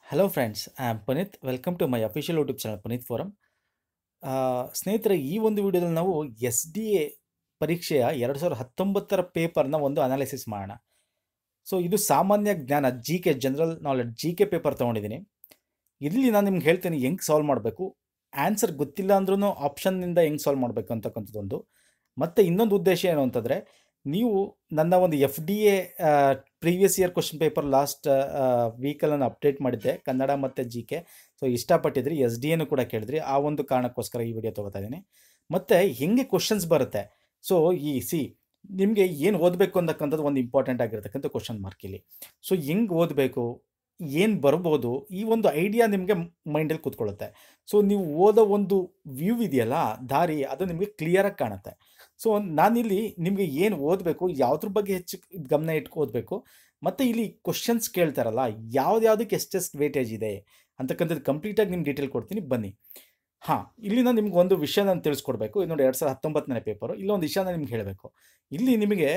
hello friends I am Puneeth welcome to my official YouTube channel Puneeth forum ಸ್ನೇಹಿತರೆ ಈ ಒಂದು ವಿಡಿಯೋದಲ್ಲಿ ನಾವು ಎಸ್ ಡಿ ಎ ಪರೀಕ್ಷೆಯ ಎರಡು ಸಾವಿರದ ಹತ್ತೊಂಬತ್ತರ ಪೇಪರ್ನ ಒಂದು ಅನಾಲಿಸಿಸ್ ಮಾಡೋಣ ಸೊ ಇದು ಸಾಮಾನ್ಯ ಜ್ಞಾನ G K general knowledge G K paper ತೊಗೊಂಡಿದ್ದೀನಿ ಇಲ್ಲಿ ನಾನು ನಿಮ್ಗೆ ಹೇಳ್ತೀನಿ ಹೆಂಗೆ ಸಾಲ್ವ್ ಮಾಡಬೇಕು ಆನ್ಸರ್ ಗೊತ್ತಿಲ್ಲ ಅಂದ್ರೂ ಆಪ್ಷನ್ನಿಂದ ಹೆಂಗೆ ಸಾಲ್ವ್ ಮಾಡಬೇಕು ಅಂತಕ್ಕಂಥದ್ದೊಂದು ಮತ್ತು ಇನ್ನೊಂದು ಉದ್ದೇಶ ಏನು ಅಂತಂದರೆ ನೀವು ನನ್ನ ಒಂದು F D A previous year question paper last ವೀಕಲ್ಲಿ ನಾನು ಅಪ್ಡೇಟ್ ಮಾಡಿದ್ದೆ ಕನ್ನಡ ಮತ್ತು ಜಿ ಕೆ ಸೊ ಇಷ್ಟಪಟ್ಟಿದ್ರಿ ಎಸ್ ಡಿ ಎನು ಕೂಡ ಕೇಳಿದ್ರಿ ಆ ಒಂದು ಕಾರಣಕ್ಕೋಸ್ಕರ ಈ ವಿಡಿಯೋ ತೊಗೋತಾ ಇದ್ದೀನಿ ಮತ್ತು ಹೆಂಗೆ ಕ್ವಶನ್ಸ್ ಬರುತ್ತೆ ಸೊ ಈ ಸಿ ನಿಮಗೆ ಏನು ಓದಬೇಕು ಅಂತಕ್ಕಂಥದ್ದು ಒಂದು ಇಂಪಾರ್ಟೆಂಟ್ ಆಗಿರ್ತಕ್ಕಂಥ ಕ್ವಶನ್ ಮಾರ್ಕ್ ಇಲ್ಲಿ ಸೊ ಹೆಂಗೆ ಓದಬೇಕು ಏನು ಬರ್ಬೋದು ಈ ಒಂದು ಐಡಿಯಾ ನಿಮಗೆ ಮೈಂಡಲ್ಲಿ ಕೂತ್ಕೊಳ್ಳುತ್ತೆ ಸೊ ನೀವು ಓದೋ ಒಂದು ವ್ಯೂ ಇದೆಯಲ್ಲ ದಾರಿ ಅದು ನಿಮಗೆ ಕ್ಲಿಯರಾಗಿ ಕಾಣುತ್ತೆ ಸೊ ನಾನಿಲ್ಲಿ ನಿಮಗೆ ಏನು ಓದಬೇಕು ಯಾವುದ್ರ ಬಗ್ಗೆ ಹೆಚ್ಚು ಗಮನ ಇಟ್ಟು ಓದಬೇಕು ಮತ್ತು ಇಲ್ಲಿ ಕ್ವಶನ್ಸ್ ಕೇಳ್ತಾರಲ್ಲ ಯಾವ್ದ್ಯಾವ್ದಕ್ಕೆ ಎಷ್ಟೆಷ್ಟು ವೇಟೇಜ್ ಇದೆ ಅಂತಕ್ಕಂಥದ್ದು ಕಂಪ್ಲೀಟಾಗಿ ನಿಮ್ಗೆ ಡೀಟೇಲ್ ಕೊಡ್ತೀನಿ ಬನ್ನಿ ಹಾಂ ಇಲ್ಲಿ ನಾನು ನಿಮ್ಗೆ ಒಂದು ವಿಷಯ ನಾನು ತಿಳಿಸ್ಕೊಡ್ಬೇಕು ಇದು ನೋಡಿ ಎರಡು ಸಾವಿರದ ಹತ್ತೊಂಬತ್ತನೇ ಪೇಪರು ಇಲ್ಲೊಂದು ವಿಷಯನ ನಿಮ್ಗೆ ಹೇಳಬೇಕು ಇಲ್ಲಿ ನಿಮಗೆ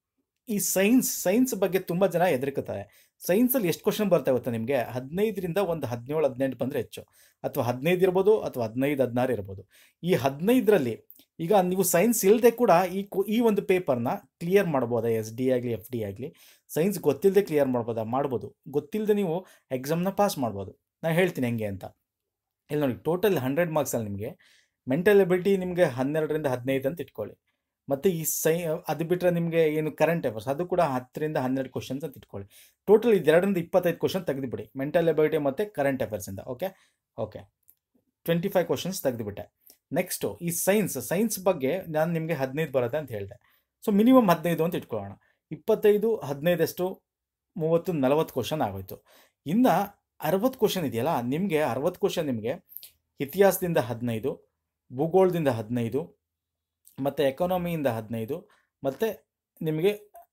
ಈ ಸೈನ್ಸ್ ಸೈನ್ಸ್ ಬಗ್ಗೆ ತುಂಬ ಜನ ಹೆದರ್ಕೋತಾರೆ ಸೈನ್ಸಲ್ಲಿ ಎಷ್ಟು ಕ್ವಶನ್ ಬರ್ತಾ ಗೊತ್ತಾ ನಿಮಗೆ ಹದಿನೈದರಿಂದ ಒಂದು ಹದಿನೇಳು ಹದಿನೆಂಟು ಬಂದರೆ ಹೆಚ್ಚು ಅಥವಾ ಹದಿನೈದು ಇರ್ಬೋದು ಅಥವಾ ಹದಿನೈದು ಹದಿನಾರು ಇರ್ಬೋದು ಈ ಹದಿನೈದರಲ್ಲಿ ಈಗ ನೀವು ಸೈನ್ಸ್ ಇಲ್ಲದೆ ಕೂಡ ಈ ಕು ಈ ಒಂದು ಪೇಪರ್ನ ಕ್ಲಿಯರ್ ಮಾಡ್ಬೋದಾ ಎಸ್ ಡಿ ಆಗಲಿ ಎಫ್ ಡಿ ಆಗಲಿ ಸೈನ್ಸ್ ಗೊತ್ತಿಲ್ಲದೆ ಕ್ಲಿಯರ್ ಮಾಡ್ಬೋದಾ ಮಾಡ್ಬೋದು ಗೊತ್ತಿಲ್ಲದೆ ನೀವು ಎಕ್ಸಾಮ್ನ ಪಾಸ್ ಮಾಡ್ಬೋದು ನಾನು ಹೇಳ್ತೀನಿ ಹೆಂಗೆ ಅಂತ ಇಲ್ಲಿ ನೋಡಿ ಟೋಟಲ್ ಹಂಡ್ರೆಡ್ ಮಾರ್ಕ್ಸಲ್ಲಿ ನಿಮಗೆ ಮೆಂಟಲ್ ಎಬಿಲಿಟಿ ನಿಮಗೆ ಹನ್ನೆರಡರಿಂದ ಹದಿನೈದು ಅಂತ ಇಟ್ಕೊಳ್ಳಿ ಮತ್ತು ಈ ಸೈ ಅದು ಬಿಟ್ಟರೆ ನಿಮಗೆ ಏನು ಕರೆಂಟ್ ಅಫೇರ್ಸ್ ಅದು ಕೂಡ ಹತ್ತರಿಂದ ಹನ್ನೆರಡು ಕ್ವಶನ್ಸ್ ಅಂತ ಇಟ್ಕೊಳ್ಳಿ ಟೋಟಲ್ ಇದೆರಡರಿಂದ ಇಪ್ಪತ್ತೈದು ಕ್ವಶನ್ ತೆಗೆದುಬಿಡಿ ಮೆಂಟಲ್ ಎಬಿಲಿಟಿ ಮತ್ತು ಕರೆಂಟ್ ಅಫೇರ್ಸಿಂದ okay okay twenty five questions ತೆಗೆದುಬಿಟ್ಟೆ ನೆಕ್ಸ್ಟು ಈ ಸೈನ್ಸ್ ಸೈನ್ಸ್ ಬಗ್ಗೆ ನಾನು ನಿಮಗೆ ಹದಿನೈದು ಬರುತ್ತೆ ಅಂತ ಹೇಳಿದೆ ಸೊ ಮಿನಿಮಮ್ ಹದಿನೈದು ಅಂತ ಇಟ್ಕೊಳ್ಳೋಣ ಇಪ್ಪತ್ತೈದು ಹದಿನೈದಷ್ಟು ಮೂವತ್ತು ನಲವತ್ತು ಕ್ವಶನ್ ಆಗೋಯ್ತು ಇನ್ನು ಅರವತ್ತು ಕ್ವಶನ್ ಇದೆಯಲ್ಲ ನಿಮಗೆ ಅರವತ್ತು ಕ್ವಶನ್ ನಿಮಗೆ ಇತಿಹಾಸದಿಂದ ಹದಿನೈದು ಭೂಗೋಳದಿಂದ ಹದಿನೈದು ಮತ್ತು ಎಕಾನಮಿಯಿಂದ ಹದಿನೈದು ಮತ್ತು ನಿಮಗೆ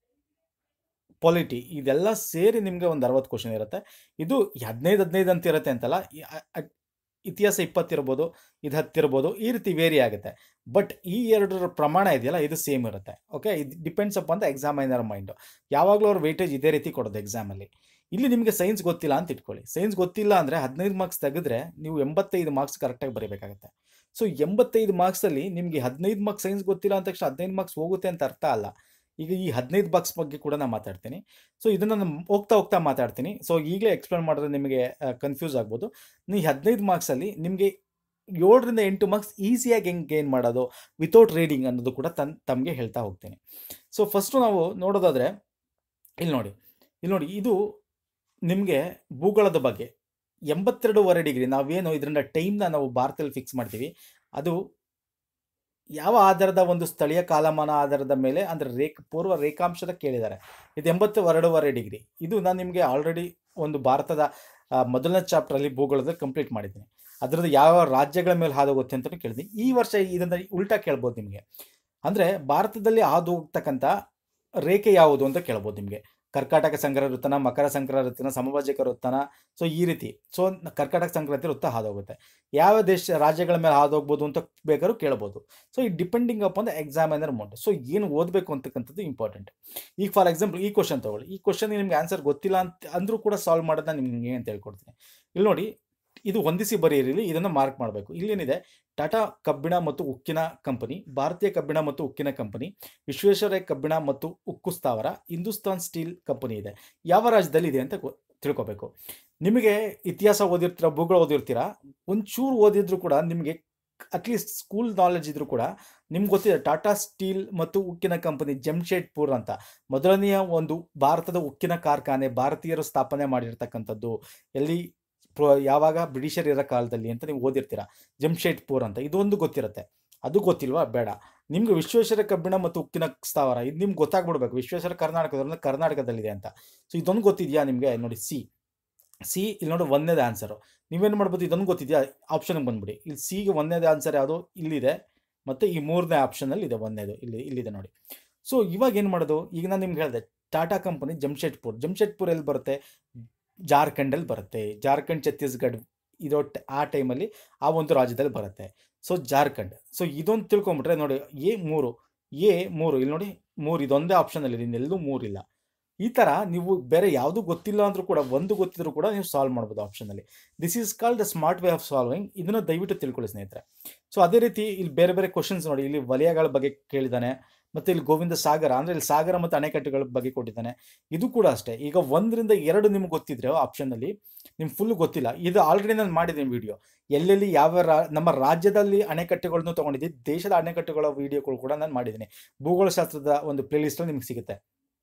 ಪಾಲಿಟಿ ಇದೆಲ್ಲ ಸೇರಿ ನಿಮಗೆ ಒಂದು ಅರವತ್ತು ಕ್ವಶನ್ ಇರುತ್ತೆ ಇದು ಹದಿನೈದು ಹದಿನೈದು ಅಂತ ಇರುತ್ತೆ ಅಂತಲ್ಲ ಇತಿಹಾಸ ಇಪ್ಪತ್ತಿರ್ಬೋದು ಇದು ಹತ್ತಿರ್ಬೋದು ಈ ರೀತಿ ವೇರಿ ಆಗುತ್ತೆ ಬಟ್ ಈ ಎರಡರ ಪ್ರಮಾಣ ಇದೆಯಲ್ಲ ಇದು ಸೇಮ್ ಇರುತ್ತೆ ಓಕೆ ಇದು ಡಿಪೆಂಡ್ಸ್ ಅಪ್ ಅಂತ ಎಕ್ಸಾಮೈನರ್ ಮೈಂಡು ಯಾವಾಗಲೂ ಅವ್ರು ವೆಯ್ಟೇಜ್ ಇದೇ ರೀತಿ ಕೊಡೋದು ಎಕ್ಸಾಮಲ್ಲಿ ಇಲ್ಲಿ ನಿಮಗೆ ಸೈನ್ಸ್ ಗೊತ್ತಿಲ್ಲ ಅಂತ ಇಟ್ಕೊಳ್ಳಿ ಸೈನ್ಸ್ ಗೊತ್ತಿಲ್ಲ ಅಂದರೆ ಹದಿನೈದು ಮಾರ್ಕ್ಸ್ ತೆಗೆದ್ರೆ ನೀವು ಎಂಬತ್ತೈದು ಮಾರ್ಕ್ಸ್ ಕರೆಕ್ಟಾಗಿ ಬರೀಬೇಕಾಗುತ್ತೆ ಸೊ ಎಂಬತ್ತೈದು ಮಾರ್ಕ್ಸಲ್ಲಿ ನಿಮಗೆ ಹದಿನೈದು ಮಾರ್ಕ್ಸ್ ಸೈನ್ಸ್ ಗೊತ್ತಿಲ್ಲ ಅಂದ ತಕ್ಷಣ ಹದಿನೈದು ಮಾರ್ಕ್ಸ್ ಹೋಗುತ್ತೆ ಅಂತ ಅರ್ಥ ಅಲ್ಲ ಈಗ ಈ ಹದಿನೈದು ಬಾಕ್ಸ್ ಬಗ್ಗೆ ಕೂಡ ನಾನು ಮಾತಾಡ್ತೀನಿ ಸೊ ಇದನ್ನು ನಾನು ಹೋಗ್ತಾ ಹೋಗ್ತಾ ಮಾತಾಡ್ತೀನಿ ಸೊ ಈಗಲೇ ಎಕ್ಸ್ಪ್ಲೇನ್ ಮಾಡಿದ್ರೆ ನಿಮಗೆ ಕನ್ಫ್ಯೂಸ್ ಆಗ್ಬೋದು ನೀವು ಹದಿನೈದು ಮಾರ್ಕ್ಸಲ್ಲಿ ನಿಮಗೆ ಏಳರಿಂದ ಎಂಟು ಮಾರ್ಕ್ಸ್ ಈಸಿಯಾಗಿ ಹೆಂಗೆ ಗೇನ್ ಮಾಡೋದು ವಿತೌಟ್ ರೀಡಿಂಗ್ ಅನ್ನೋದು ಕೂಡ ತನ್ ತಮಗೆ ಹೇಳ್ತಾ ಹೋಗ್ತೀನಿ ಸೊ ಫಸ್ಟು ನಾವು ನೋಡೋದಾದರೆ ಇಲ್ಲಿ ನೋಡಿ ಇಲ್ಲಿ ನೋಡಿ ಇದು ನಿಮಗೆ ಭೂಗೋಳದ ಬಗ್ಗೆ ಎಂಬತ್ತೆರಡೂವರೆ ಡಿಗ್ರಿ ನಾವೇನು ಇದರಿಂದ ಟೈಮ್ನ ನಾವು ಭಾರತದಲ್ಲಿ ಫಿಕ್ಸ್ ಮಾಡ್ತೀವಿ ಅದು ಯಾವ ಆಧಾರದ ಒಂದು ಸ್ಥಳೀಯ ಕಾಲಮಾನ ಆಧಾರದ ಮೇಲೆ ಅಂದರೆ ರೇಖ ಪೂರ್ವ ರೇಖಾಂಶದ ಕೇಳಿದ್ದಾರೆ ಇದು ಎಂಬತ್ತು ಎರಡೂವರೆ ಡಿಗ್ರಿ ಇದು ನಾನು ನಿಮಗೆ ಆಲ್ರೆಡಿ ಒಂದು ಭಾರತದ ಮೊದಲನೇ ಚಾಪ್ಟ್ರಲ್ಲಿ ಭೂಗೋಳದಲ್ಲಿ ಕಂಪ್ಲೀಟ್ ಮಾಡಿದ್ದೀನಿ ಅದರದ್ದು ಯಾವ ರಾಜ್ಯಗಳ ಮೇಲೆ ಹಾದು ಹೋಗುತ್ತೆ ಅಂತಲೂ ಕೇಳಿದ್ದೀನಿ ಈ ವರ್ಷ ಇದನ್ನು ಉಲ್ಟಾ ಕೇಳ್ಬೋದು ನಿಮಗೆ ಅಂದರೆ ಭಾರತದಲ್ಲಿ ಹಾದು ಹೋಗ್ತಕ್ಕಂಥ ರೇಖೆ ಯಾವುದು ಅಂತ ಕೇಳ್ಬೋದು ನಿಮಗೆ ಕರ್ಕಾಟಕ ಸಂಕ್ರಾಂತಿ ವೃತ್ತನ ಮಕರ ಸಂಕ್ರಾಂತಿ ವೃತ್ತನ ಸಮಭಾಜಕ ವೃತ್ತನ ಸೊ ಈ ರೀತಿ ಸೊ ಕರ್ಕಾಟಕ ಸಂಕ್ರಾಂತಿ ವೃತ್ತ ಹಾದೋಗುತ್ತೆ ಯಾವ ದೇಶ ರಾಜ್ಯಗಳ ಮೇಲೆ ಹಾದೋಗ್ಬೋದು ಅಂತ ಬೇಕಾದ್ರೂ ಕೇಳ್ಬೋದು ಸೊ ಈ depending up on the examiner amount so ಏನು ಓದಬೇಕು ಅಂತಕ್ಕಂಥದ್ದು ಇಂಪಾರ್ಟೆಂಟ್ ಈಗ ಫಾರ್ ಎಕ್ಸಾಂಪಲ್ ಈ ಕ್ವಶನ್ ತಗೊಳ್ಳಿ ಈ ಕ್ವಶನ್ ನಿಮ್ಗೆ ಆನ್ಸರ್ ಗೊತ್ತಿಲ್ಲ ಅಂತ ಅಂದರೂ ಕೂಡ ಸಾಲ್ವ್ ಮಾಡೋದನ್ನ ನಿಮ್ಗೆ ಅಂತ ಹೇಳ್ಕೊಡ್ತೀನಿ ಇಲ್ಲಿ ನೋಡಿ ಇದು ಹೊಂದಿಸಿ ಬರೆಯಿರಲಿ ಇದನ್ನು ಮಾರ್ಕ್ ಮಾಡಬೇಕು ಇಲ್ಲೇನಿದೆ ಟಾಟಾ ಕಬ್ಬಿಣ ಮತ್ತು ಉಕ್ಕಿನ ಕಂಪನಿ ಭಾರತೀಯ ಕಬ್ಬಿಣ ಮತ್ತು ಉಕ್ಕಿನ ಕಂಪನಿ ವಿಶ್ವೇಶ್ವರಯ್ಯ ಕಬ್ಬಿಣ ಮತ್ತು ಉಕ್ಕು ಸ್ಥಾವರ ಹಿಂದೂಸ್ತಾನ್ ಸ್ಟೀಲ್ ಕಂಪನಿ ಇದೆ ಯಾವ ರಾಜ್ಯದಲ್ಲಿ ಇದೆ ಅಂತ ತಿಳ್ಕೊಬೇಕು ನಿಮಗೆ ಇತಿಹಾಸ ಓದಿರ್ತೀರ ಭೂಗೋಳ ಓದಿರ್ತೀರ ಒಂಚೂರು ಓದಿದ್ರು ಕೂಡ ನಿಮಗೆ ಅಟ್ಲೀಸ್ಟ್ ಸ್ಕೂಲ್ ನಾಲೆಜ್ ಇದ್ರೂ ಕೂಡ ನಿಮ್ಗೆ ಗೊತ್ತಿದೆ ಟಾಟಾ ಸ್ಟೀಲ್ ಮತ್ತು ಉಕ್ಕಿನ ಕಂಪನಿ ಜಮ್ಶೆಡ್ಪುರ್ ಅಂತ ಮೊದಲನೆಯ ಒಂದು ಭಾರತದ ಉಕ್ಕಿನ ಕಾರ್ಖಾನೆ ಭಾರತೀಯರು ಸ್ಥಾಪನೆ ಮಾಡಿರ್ತಕ್ಕಂಥದ್ದು ಎಲ್ಲಿ ಪ್ರೋ ಯಾವಾಗ ಬ್ರಿಟಿಷರ್ ಇರೋ ಕಾಲದಲ್ಲಿ ಅಂತ ನೀವು ಓದಿರ್ತೀರ ಜಮ್ಶೆಡ್ಪುರ್ ಅಂತ ಇದೊಂದು ಗೊತ್ತಿರುತ್ತೆ ಅದು ಗೊತ್ತಿಲ್ವಾ ಬೇಡ ನಿಮ್ಗೆ ವಿಶ್ವೇಶ್ವರ ಕಬ್ಬಿಣ ಮತ್ತು ಉಕ್ಕಿನ ಸ್ಥಾವರ ಇದು ನಿಮ್ಗೆ ಗೊತ್ತಾಗ್ಬಿಡ್ಬೇಕು ವಿಶ್ವೇಶ್ವರ ಕರ್ನಾಟಕದಲ್ಲಿ ಕರ್ನಾಟಕದಲ್ಲಿದೆ ಅಂತ ಸೊ ಇದೊಂದು ಗೊತ್ತಿದೆಯಾ ನಿಮಗೆ ನೋಡಿ ಸಿ ಸಿ ಇಲ್ಲಿ ನೋಡಿ ಒಂದೇದು ಆನ್ಸರು ನೀವೇನು ಮಾಡ್ಬೋದು ಇದೊಂದು ಗೊತ್ತಿದೆಯಾ ಆಪ್ಷನ್ಗೆ ಬಂದ್ಬಿಡಿ ಇಲ್ಲಿ ಸಿಗೆ ಒಂದೇದು ಆನ್ಸರ್ ಯಾವುದು ಇಲ್ಲಿದೆ ಮತ್ತು ಈ ಮೂರನೇ ಆಪ್ಷನಲ್ಲಿ ಇದೆ ಒಂದೇದು ಇಲ್ಲಿ ಇಲ್ಲಿದೆ ನೋಡಿ ಸೊ ಇವಾಗ ಏನು ಮಾಡೋದು ಈಗ ನಾನು ನಿಮ್ಗೆ ಹೇಳಿದೆ ಟಾಟಾ ಕಂಪನಿ ಜಮ್ಶೆಡ್ಪುರ್ ಜಮ್ಶೆಡ್ಪುರ್ ಎಲ್ಲಿ ಬರುತ್ತೆ ಜಾರ್ಖಂಡಲ್ಲಿ ಬರುತ್ತೆ ಜಾರ್ಖಂಡ್ ಛತ್ತೀಸ್ಗಢ ಇದೋ ಆ ಟೈಮಲ್ಲಿ ಆ ಒಂದು ರಾಜ್ಯದಲ್ಲಿ ಬರುತ್ತೆ ಸೊ ಜಾರ್ಖಂಡ್ ಸೊ ಇದೊಂದು ತಿಳ್ಕೊಂಬಿಟ್ರೆ ನೋಡಿ ಎ ಮೂರು ಎ ಮೂರು ಇಲ್ಲಿ ನೋಡಿ ಮೂರು ಇದೊಂದೇ ಆಪ್ಷನಲ್ಲಿ ಇನ್ನೆಲ್ಲೂ ಮೂರಿಲ್ಲ ಈ ಥರ ನೀವು ಬೇರೆ ಯಾವುದೂ ಗೊತ್ತಿಲ್ಲ ಅಂದರೂ ಕೂಡ ಒಂದು ಗೊತ್ತಿದ್ರೂ ಕೂಡ ನೀವು ಸಾಲ್ವ್ ಮಾಡ್ಬೋದು ಆಪ್ಷನಲ್ಲಿ this is called the smart way of solving ಇದನ್ನು ದಯವಿಟ್ಟು ತಿಳ್ಕೊಳ್ಳಿ ಸ್ನೇಹಿತರೆ ಸೊ ಅದೇ ರೀತಿ ಇಲ್ಲಿ ಬೇರೆ ಬೇರೆ ಕ್ವಶನ್ಸ್ ನೋಡಿ ಇಲ್ಲಿ ವಲಯಗಳ ಬಗ್ಗೆ ಕೇಳಿದ್ದಾನೆ ಮತ್ತು ಇಲ್ಲಿ ಗೋವಿಂದ ಸಾಗರ ಅಂದರೆ ಇಲ್ಲಿ ಸಾಗರ ಮತ್ತು ಅಣೆಕಟ್ಟುಗಳ ಬಗ್ಗೆ ಕೊಟ್ಟಿದ್ದಾನೆ ಇದು ಕೂಡ ಅಷ್ಟೇ ಈಗ ಒಂದರಿಂದ ಎರಡು ನಿಮ್ಗೆ ಗೊತ್ತಿದ್ರೆ ಆಪ್ಷನಲ್ಲಿ ನಿಮ್ಗೆ ಫುಲ್ ಗೊತ್ತಿಲ್ಲ ಇದು ಆಲ್ರೆಡಿ ನಾನು ಮಾಡಿದ್ದೀನಿ ವಿಡಿಯೋ ಎಲ್ಲೆಲ್ಲಿ ಯಾವ ರಾ ನಮ್ಮ ರಾಜ್ಯದಲ್ಲಿ ಅಣೆಕಟ್ಟುಗಳನ್ನು ತೊಗೊಂಡಿದ್ದೆ ದೇಶದ ಅಣೆಕಟ್ಟುಗಳ ವಿಡಿಯೋಗಳು ಕೂಡ ನಾನು ಮಾಡಿದ್ದೀನಿ ಭೂಗೋಳಶಾಸ್ತ್ರದ ಒಂದು ಪ್ಲೇಲಿಸ್ಟಲ್ಲಿ ನಿಮ್ಗೆ ಸಿಗುತ್ತೆ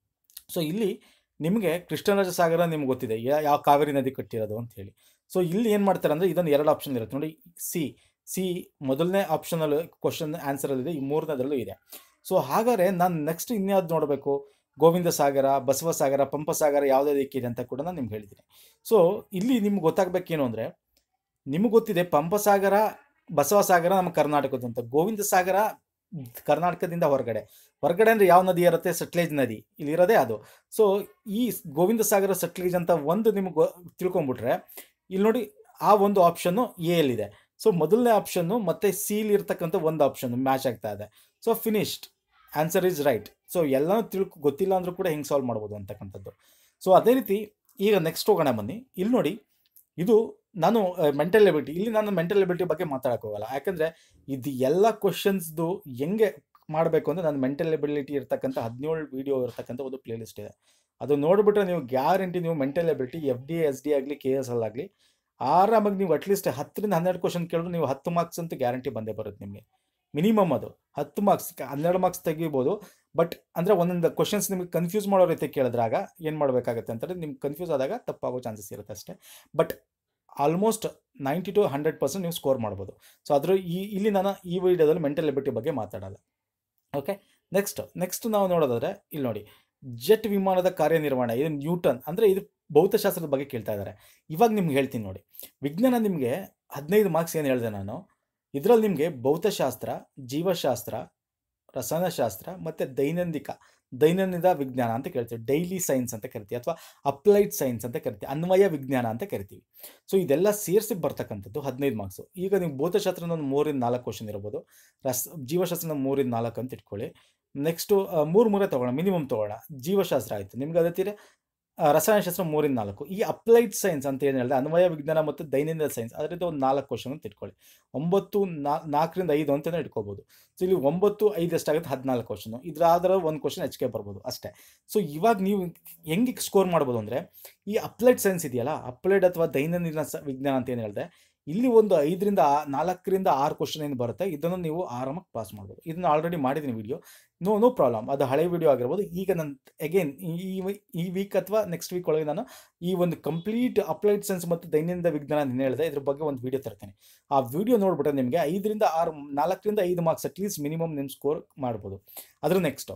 ಸೊ ಇಲ್ಲಿ ನಿಮಗೆ ಕೃಷ್ಣರಾಜ ಸಾಗರ ನಿಮ್ಗೆ ಗೊತ್ತಿದೆ ಯಾ- ಯಾವ ಕಾವೇರಿ ನದಿ ಕಟ್ಟಿರೋದು ಅಂತ ಹೇಳಿ ಸೊ ಇಲ್ಲಿ ಏನು ಮಾಡ್ತಾರೆ ಅಂದರೆ ಇದೊಂದು ಎರಡು ಆಪ್ಷನ್ ಇರುತ್ತೆ ನೋಡಿ ಸಿ ಸಿ ಮೊದಲನೇ ಆಪ್ಷನಲ್ಲಿ ಕ್ವಶನ್ ಆನ್ಸರಲ್ಲಿದೆ ಈ ಮೂರನೇದರಲ್ಲೂ ಇದೆ ಸೊ ಹಾಗಾದ್ರೆ ನಾನು ನೆಕ್ಸ್ಟ್ ಇನ್ಯಾವ್ದು ನೋಡಬೇಕು ಗೋವಿಂದ ಸಾಗರ ಬಸವ ಸಾಗರ ಪಂಪ ಸಾಗರ ಯಾವುದೇ ದಿಕ್ಕಿದೆ ಅಂತ ಕೂಡ ನಾನು ನಿಮ್ಗೆ ಹೇಳಿದ್ದೀನಿ ಸೊ ಇಲ್ಲಿ ನಿಮ್ಗೆ ಗೊತ್ತಾಗಬೇಕೇನು ಅಂದರೆ ನಿಮಗೆ ಗೊತ್ತಿದೆ ಪಂಪ ಸಾಗರ ಬಸವ ಸಾಗರ ನಮ್ಮ ಕರ್ನಾಟಕದ ಅಂತ ಗೋವಿಂದ ಸಾಗರ ಕರ್ನಾಟಕದಿಂದ ಹೊರಗಡೆ ಹೊರಗಡೆ ಅಂದರೆ ಯಾವ ನದಿ ಇರುತ್ತೆ ಸಟ್ಲೇಜ್ ನದಿ ಇಲ್ಲಿರೋದೇ ಅದು ಸೊ ಈ ಗೋವಿಂದ ಸಾಗರ ಸಟ್ಲೇಜ್ ಅಂತ ಒಂದು ನಿಮ್ಗೆ ಗೊ- ತಿಳ್ಕೊಂಬಿಟ್ರೆ ಇಲ್ಲಿ ನೋಡಿ ಆ ಒಂದು ಆಪ್ಷನ್ನು ಎ ಅಲ್ಲಿದೆ ಸೊ ಮೊದಲನೇ ಆಪ್ಷನ್ನು ಮತ್ತು ಸಿಲ್ ಇರ್ತಕ್ಕಂಥ ಒಂದು ಆಪ್ಷನ್ ಮ್ಯಾಚ್ ಆಗ್ತಾ ಇದೆ so finished answer is right so ಎಲ್ಲನೂ ತಿಳ್ಕೊ ಗೊತ್ತಿಲ್ಲ ಅಂದರೂ ಕೂಡ ಹೆಂಗೆ ಸಾಲ್ವ್ ಮಾಡ್ಬೋದು ಅಂತಕ್ಕಂಥದ್ದು ಸೊ ಅದೇ ರೀತಿ ಈಗ ನೆಕ್ಸ್ಟ್ ಹೋಗೋಣ ಬನ್ನಿ ಇಲ್ಲಿ ನೋಡಿ ಇದು ನಾನು ಮೆಂಟಲ್ ಎಬಿಲಿಟಿ ಇಲ್ಲಿ ನಾನು ಮೆಂಟಲ್ ಎಬಿಲಿಟಿ ಬಗ್ಗೆ ಮಾತಾಡಕ್ಕೆ ಹೋಗಲ್ಲ ಯಾಕಂದರೆ ಇದು ಎಲ್ಲ ಕ್ವಶನ್ಸ್ದು ಹೆಂಗೆ ಮಾಡಬೇಕು ಅಂದರೆ ನಾನು ಮೆಂಟಲ್ ಎಬಿಲಿಟಿ ಇರ್ತಕ್ಕಂಥ ಹದಿನೇಳು ವೀಡಿಯೋ ಇರ್ತಕ್ಕಂಥ ಒಂದು ಪ್ಲೇಲಿಸ್ಟ್ ಇದೆ ಅದು ನೋಡಿಬಿಟ್ರೆ ನೀವು ಗ್ಯಾರಂಟಿ ನೀವು mental ability F D S D ಆಗಲಿ ಕೆ ಎಸ್ ಎಲ್ ಆಗಲಿ ಆರಾಮಾಗಿ ನೀವು ಅಟ್ಲೀಸ್ಟ್ ಹತ್ತರಿಂದ ಹನ್ನೆರಡು ಕ್ವಶನ್ ಕೇಳಿದ್ರು ನೀವು ಹತ್ತು ಮಾರ್ಕ್ಸ್ ಅಂತೂ ಗ್ಯಾರಂಟಿ ಬಂದೇ ಬರುತ್ತೆ ನಿಮಗೆ ಮಿನಿಮಮ್ ಅದು ಹತ್ತು ಮಾರ್ಕ್ಸ್ ಹನ್ನೆರಡು ಮಾರ್ಕ್ಸ್ ತೆಗಿಬೋದು ಬಟ್ ಅಂದರೆ ಒಂದೊಂದು ಕ್ವಶನ್ಸ್ ನಿಮಗೆ ಕನ್ಫ್ಯೂಸ್ ಮಾಡೋ ರೀತಿ ಕೇಳಿದ್ರಾಗ ಏನು ಮಾಡಬೇಕಾಗತ್ತೆ ಅಂತಂದರೆ ನಿಮ್ಗೆ ಕನ್ಫ್ಯೂಸ್ ಆದಾಗ ತಪ್ಪಾಗೋ ಚಾನ್ಸಸ್ ಇರುತ್ತೆ ಅಷ್ಟೇ but almost ninety to hundred percent ನೀವು ಸ್ಕೋರ್ ಮಾಡ್ಬೋದು ಸೊ ಅದ್ರ ಈ ಇಲ್ಲಿ ನಾನು ಈ ವಿಡಿಯೋದಲ್ಲಿ ಮೆಂಟಲ್ ಎಬಿಲಿಟಿ ಬಗ್ಗೆ ಮಾತಾಡಲ್ಲ ಓಕೆ ನೆಕ್ಸ್ಟ್ ನೆಕ್ಸ್ಟ್ ನಾವು ನೋಡೋದಾದ್ರೆ ಇಲ್ಲಿ ನೋಡಿ ಜೆಟ್ ವಿಮಾನದ ಕಾರ್ಯನಿರ್ವಹಣೆ ಇದು ನ್ಯೂಟನ್ ಅಂದರೆ ಇದು ಭೌತಶಾಸ್ತ್ರದ ಬಗ್ಗೆ ಕೇಳ್ತಾ ಇದ್ದಾರೆ ಇವಾಗ ನಿಮ್ಗೆ ಹೇಳ್ತೀನಿ ನೋಡಿ ವಿಜ್ಞಾನ ನಿಮಗೆ ಹದಿನೈದು ಮಾರ್ಕ್ಸ್ ಏನು ಹೇಳಿದೆ ನಾನು ಇದರಲ್ಲಿ ನಿಮಗೆ ಭೌತಶಾಸ್ತ್ರ ಜೀವಶಾಸ್ತ್ರ ರಸಾಯನಶಾಸ್ತ್ರ ಮತ್ತು ದೈನಂದಿಕ ದೈನಂದಿನ ವಿಜ್ಞಾನ ಅಂತ ಕರಿತೀವಿ ಡೈಲಿ ಸೈನ್ಸ್ ಅಂತ ಕರಿತೀವಿ ಅಥವಾ ಅಪ್ಲೈಡ್ ಸೈನ್ಸ್ ಅಂತ ಕರಿತೀವಿ ಅನ್ವಯ ವಿಜ್ಞಾನ ಅಂತ ಕರಿತೀವಿ ಸೊ ಇದೆಲ್ಲ ಸೇರಿಸಿ ಬರ್ತಕ್ಕಂಥದ್ದು ಹದಿನೈದು ಮಾರ್ಕ್ಸು ಈಗ ನೀವು ಭೌತಶಾಸ್ತ್ರದ ಒಂದು ಮೂರಿಂದ ನಾಲ್ಕು ಕ್ವಶನ್ ಇರ್ಬೋದು ರಸ್ ಜೀವಶಾಸ್ತ್ರದ ಮೂರಿಂದ ನಾಲ್ಕು ಅಂತ ಇಟ್ಕೊಳ್ಳಿ ನೆಕ್ಸ್ಟು ಮೂರು ಮೂರೇ ತೊಗೊಳ್ಳೋಣ ಮಿನಿಮಮ್ ತೊಗೊಳ್ಳೋಣ ಜೀವಶಾಸ್ತ್ರ ಆಯಿತು ನಿಮ್ಗೆ ಅದೇ ತೀರ ಆ, ರಸಾಯನಶಾಸ್ತ್ರ ಮೂರಿಂದ ನಾಲ್ಕು ಈ ಅಪ್ಲೈಡ್ ಸೈನ್ಸ್ ಅಂತ ಏನು ಹೇಳಿದೆ ಅನ್ವಯ ವಿಜ್ಞಾನ ಮತ್ತು ದೈನಂದಿನ ಸೈನ್ಸ್ ಅದರಿಂದ ಒಂದು ನಾಲ್ಕು ಕ್ವಶನ್ ಅಂತ ಇಟ್ಕೊಳ್ಳಿ ಒಂಬತ್ತು ನಾ ನಾಲ್ಕರಿಂದ ಐದು ಅಂತಲೇ ಇಟ್ಕೋಬೋದು ಸೊ ಇಲ್ಲಿ ಒಂಬತ್ತು ಐದು ಎಷ್ಟಾಗುತ್ತೆ ಹದಿನಾಲ್ಕು ಕ್ವಶನು ಇದ್ರಾದ್ರೆ ಒಂದು ಕ್ವಶನ್ ಹೆಚ್ಚಿಗೆ ಬರ್ಬೋದು ಅಷ್ಟೇ ಸೊ ಇವಾಗ ನೀವು ಹೆಂಗೆ ಸ್ಕೋರ್ ಮಾಡ್ಬೋದು ಅಂದರೆ ಈ ಅಪ್ಲೈಡ್ ಸೈನ್ಸ್ ಇದೆಯಲ್ಲ ಅಪ್ಲೈಡ್ ಅಥವಾ ದೈನಂದಿನ ಸ ವಿಜ್ಞಾನ ಅಂತ ಏನು ಹೇಳಿದೆ ಇಲ್ಲಿ ಒಂದು ಐದರಿಂದ ಆ- ನಾಲ್ಕರಿಂದ ಆರು ಕ್ವಶನ್ ಏನು ಬರುತ್ತೆ ಇದನ್ನು ನೀವು ಆರಾಮಾಗಿ ಪಾಸ್ ಮಾಡ್ಬೋದು ಇದನ್ನು ಆಲ್ರೆಡಿ ಮಾಡಿದ್ದೀನಿ ವಿಡಿಯೋ ನೋ ನೋ ಪ್ರಾಬ್ಲಮ್ ಅದು ಹಳೆ ವಿಡಿಯೋ ಆಗಿರ್ಬೋದು ಈಗ ನಾನು ಅಗೇನ್ ಈ ವಿ- ಈ ವೀಕ್ ಅಥವಾ ನೆಕ್ಸ್ಟ್ ವೀಕ್ ಒಳಗೆ ನಾನು ಈ ಒಂದು ಕಂಪ್ಲೀಟ್ ಅಪ್ಲೈಡ್ ಸೈನ್ಸ್ ಮತ್ತು ದೈನಂದಿನ ವಿಜ್ಞಾನ ಏನು ಹೇಳಿದೆ ಇದ್ರ ಬಗ್ಗೆ ಒಂದು ವಿಡಿಯೋ ತರ್ತೀನಿ ಆ ವಿಡಿಯೋ ನೋಡ್ಬಿಟ್ರೆ ನಿಮಗೆ ಐದರಿಂದ ಆರು ನಾಲ್ಕರಿಂದ ಐದು ಮಾರ್ಕ್ಸ್ ಅಟ್ಲೀಸ್ಟ್ ಮಿನಿಮಮ್ ನಿಮ್ಮ ಸ್ಕೋರ್ ಮಾಡ್ಬೋದು ಅದ್ರ ನೆಕ್ಸ್ಟು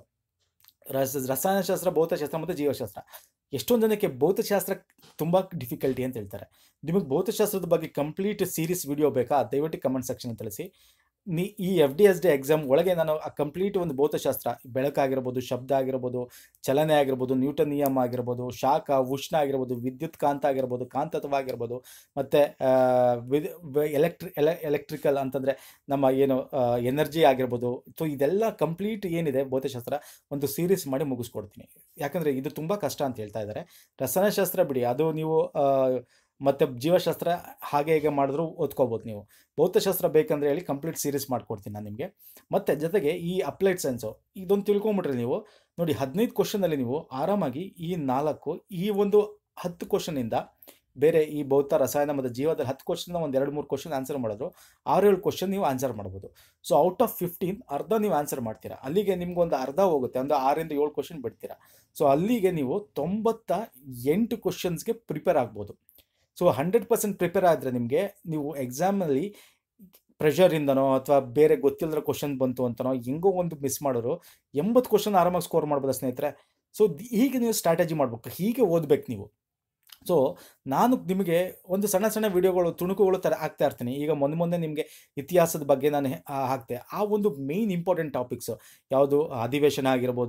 ರಸ ರಸಾಯನಶಾಸ್ತ್ರ ಭೌತಶಾಸ್ತ್ರ ಮತ್ತು ಜೀವಶಾಸ್ತ್ರ ಎಷ್ಟೊಂದು ಜನಕ್ಕೆ ಭೌತಶಾಸ್ತ್ರ ತುಂಬ ಡಿಫಿಕಲ್ಟಿ ಅಂತ ಹೇಳ್ತಾರೆ ನಿಮಗೆ ಭೌತಶಾಸ್ತ್ರದ ಬಗ್ಗೆ ಕಂಪ್ಲೀಟ್ ಸೀರೀಸ್ ವಿಡಿಯೋ ಬೇಕಾ ದಯವಿಟ್ಟು ಕಮೆಂಟ್ ಸೆಕ್ಷನ್ ತಿಳಿಸಿ ನೀ ಈ F D S D exam ಒಳಗೆ ನಾನು ಆ ಕಂಪ್ಲೀಟ್ ಒಂದು ಭೌತಶಾಸ್ತ್ರ ಬೆಳಕಾಗಿರ್ಬೋದು ಶಬ್ದ ಆಗಿರ್ಬೋದು ಚಲನೆ ಆಗಿರ್ಬೋದು ನ್ಯೂಟನ್ ನಿಯಮ ಆಗಿರ್ಬೋದು ಶಾಖ ಉಷ್ಣ ಆಗಿರ್ಬೋದು ವಿದ್ಯುತ್ ಕಾಂತ ಆಗಿರ್ಬೋದು ಕಾಂತತ್ವ ಆಗಿರ್ಬೋದು ಮತ್ತು ಎಲೆಕ್ಟ್ರಿ ಎಲೆ ಎಲೆಕ್ಟ್ರಿಕಲ್ ಅಂತಂದರೆ ನಮ್ಮ ಏನು ಎನರ್ಜಿ ಆಗಿರ್ಬೋದು ಸೊ ಇದೆಲ್ಲ ಕಂಪ್ಲೀಟ್ ಏನಿದೆ ಭೌತಶಾಸ್ತ್ರ ಒಂದು ಸೀರೀಸ್ ಮಾಡಿ ಮುಗಿಸ್ಕೊಡ್ತೀನಿ ಯಾಕಂದರೆ ಇದು ತುಂಬ ಕಷ್ಟ ಅಂತ ಹೇಳ್ತಾ ಇದ್ದಾರೆ ರಸಾಯನಶಾಸ್ತ್ರ ಬಿಡಿ ಅದು ನೀವು ಆ, ಮತ್ತೆ ಜೀವಶಾಸ್ತ್ರ ಹಾಗೆ ಹೇಗೆ ಮಾಡಿದ್ರು ಓದ್ಕೋಬೋದು ನೀವು ಭೌತಶಾಸ್ತ್ರ ಬೇಕಂದ್ರೆ ಹೇಳಿ ಕಂಪ್ಲೀಟ್ ಸೀರೀಸ್ ಮಾಡ್ಕೊಡ್ತೀನಿ ನಾನು ನಿಮಗೆ ಮತ್ತು ಜೊತೆಗೆ ಈ ಅಪ್ಲೈಡ್ ಸೈನ್ಸು ಇದೊಂದು ತಿಳ್ಕೊಂಬಿಟ್ರೆ ನೀವು ನೋಡಿ ಹದಿನೈದು ಕ್ವಶನಲ್ಲಿ ನೀವು ಆರಾಮಾಗಿ ಈ ನಾಲ್ಕು ಈ ಒಂದು ಹತ್ತು ಕ್ವಶನಿಂದ ಬೇರೆ ಈ ಭೌತ ರಸಾಯನ ಮತ್ತು ಜೀವದಲ್ಲಿ ಹತ್ತು ಕ್ವಶನ್ ಒಂದು ಎರಡು ಮೂರು ಕ್ವಶನ್ ಆನ್ಸರ್ ಮಾಡಿದ್ರು ಆರು ಏಳು ಕ್ವಶನ್ ನೀವು ಆನ್ಸರ್ ಮಾಡ್ಬೋದು ಸೊ ಔಟ್ ಆಫ್ ಫಿಫ್ಟೀನ್ ಅರ್ಧ ನೀವು ಆನ್ಸರ್ ಮಾಡ್ತೀರಾ ಅಲ್ಲಿಗೆ ನಿಮ್ಗೆ ಒಂದು ಅರ್ಧ ಹೋಗುತ್ತೆ ಒಂದು ಆರಿಂದ ಏಳು ಕ್ವಶನ್ ಬಿಡ್ತೀರಾ ಸೊ ಅಲ್ಲಿಗೆ ನೀವು ತೊಂಬತ್ತ ಎಂಟು ಕ್ವಶನ್ಸ್ಗೆ ಪ್ರಿಪೇರ್ ಆಗ್ಬೋದು ಸೊ ಹಂಡ್ರೆಡ್ ಪರ್ಸೆಂಟ್ ಪ್ರಿಪೇರ್ ಆದರೆ ನಿಮಗೆ ನೀವು ಎಕ್ಸಾಮಲ್ಲಿ ಪ್ರೆಷರಿಂದನೋ ಅಥವಾ ಬೇರೆ ಗೊತ್ತಿಲ್ಲದ ಕ್ವಶನ್ ಬಂತು ಅಂತನೋ ಹೆಂಗೋ ಒಂದು ಮಿಸ್ ಮಾಡೋರು ಎಂಬತ್ತು ಕ್ವಶನ್ ಆರಾಮಾಗಿ ಸ್ಕೋರ್ ಮಾಡ್ಬೋದು ಸ್ನೇಹಿತರೆ ಸೊ ಹೀಗೆ ನೀವು ಸ್ಟ್ರಾಟಜಿ ಮಾಡ್ಬೇಕು ಹೀಗೆ ಓದ್ಬೇಕು ನೀವು ಸೊ ನಾನು ನಿಮಗೆ ಒಂದು ಸಣ್ಣ ಸಣ್ಣ ವಿಡಿಯೋಗಳು ತುಣುಕುಗಳು ಥರ ಹಾಕ್ತಾ ಇರ್ತೀನಿ ಈಗ ಮೊನ್ನೆ ಮೊನ್ನೆ ನಿಮಗೆ ಇತಿಹಾಸದ ಬಗ್ಗೆ ನಾನು ಹೆ- ಆ, ಹಾಕ್ತೆ ಆ ಒಂದು ಮೇಯ್ನ್ ಇಂಪಾರ್ಟೆಂಟ್ ಟಾಪಿಕ್ಸು ಯಾವುದು ಅಧಿವೇಶನ ಆಗಿರ್ಬೋದು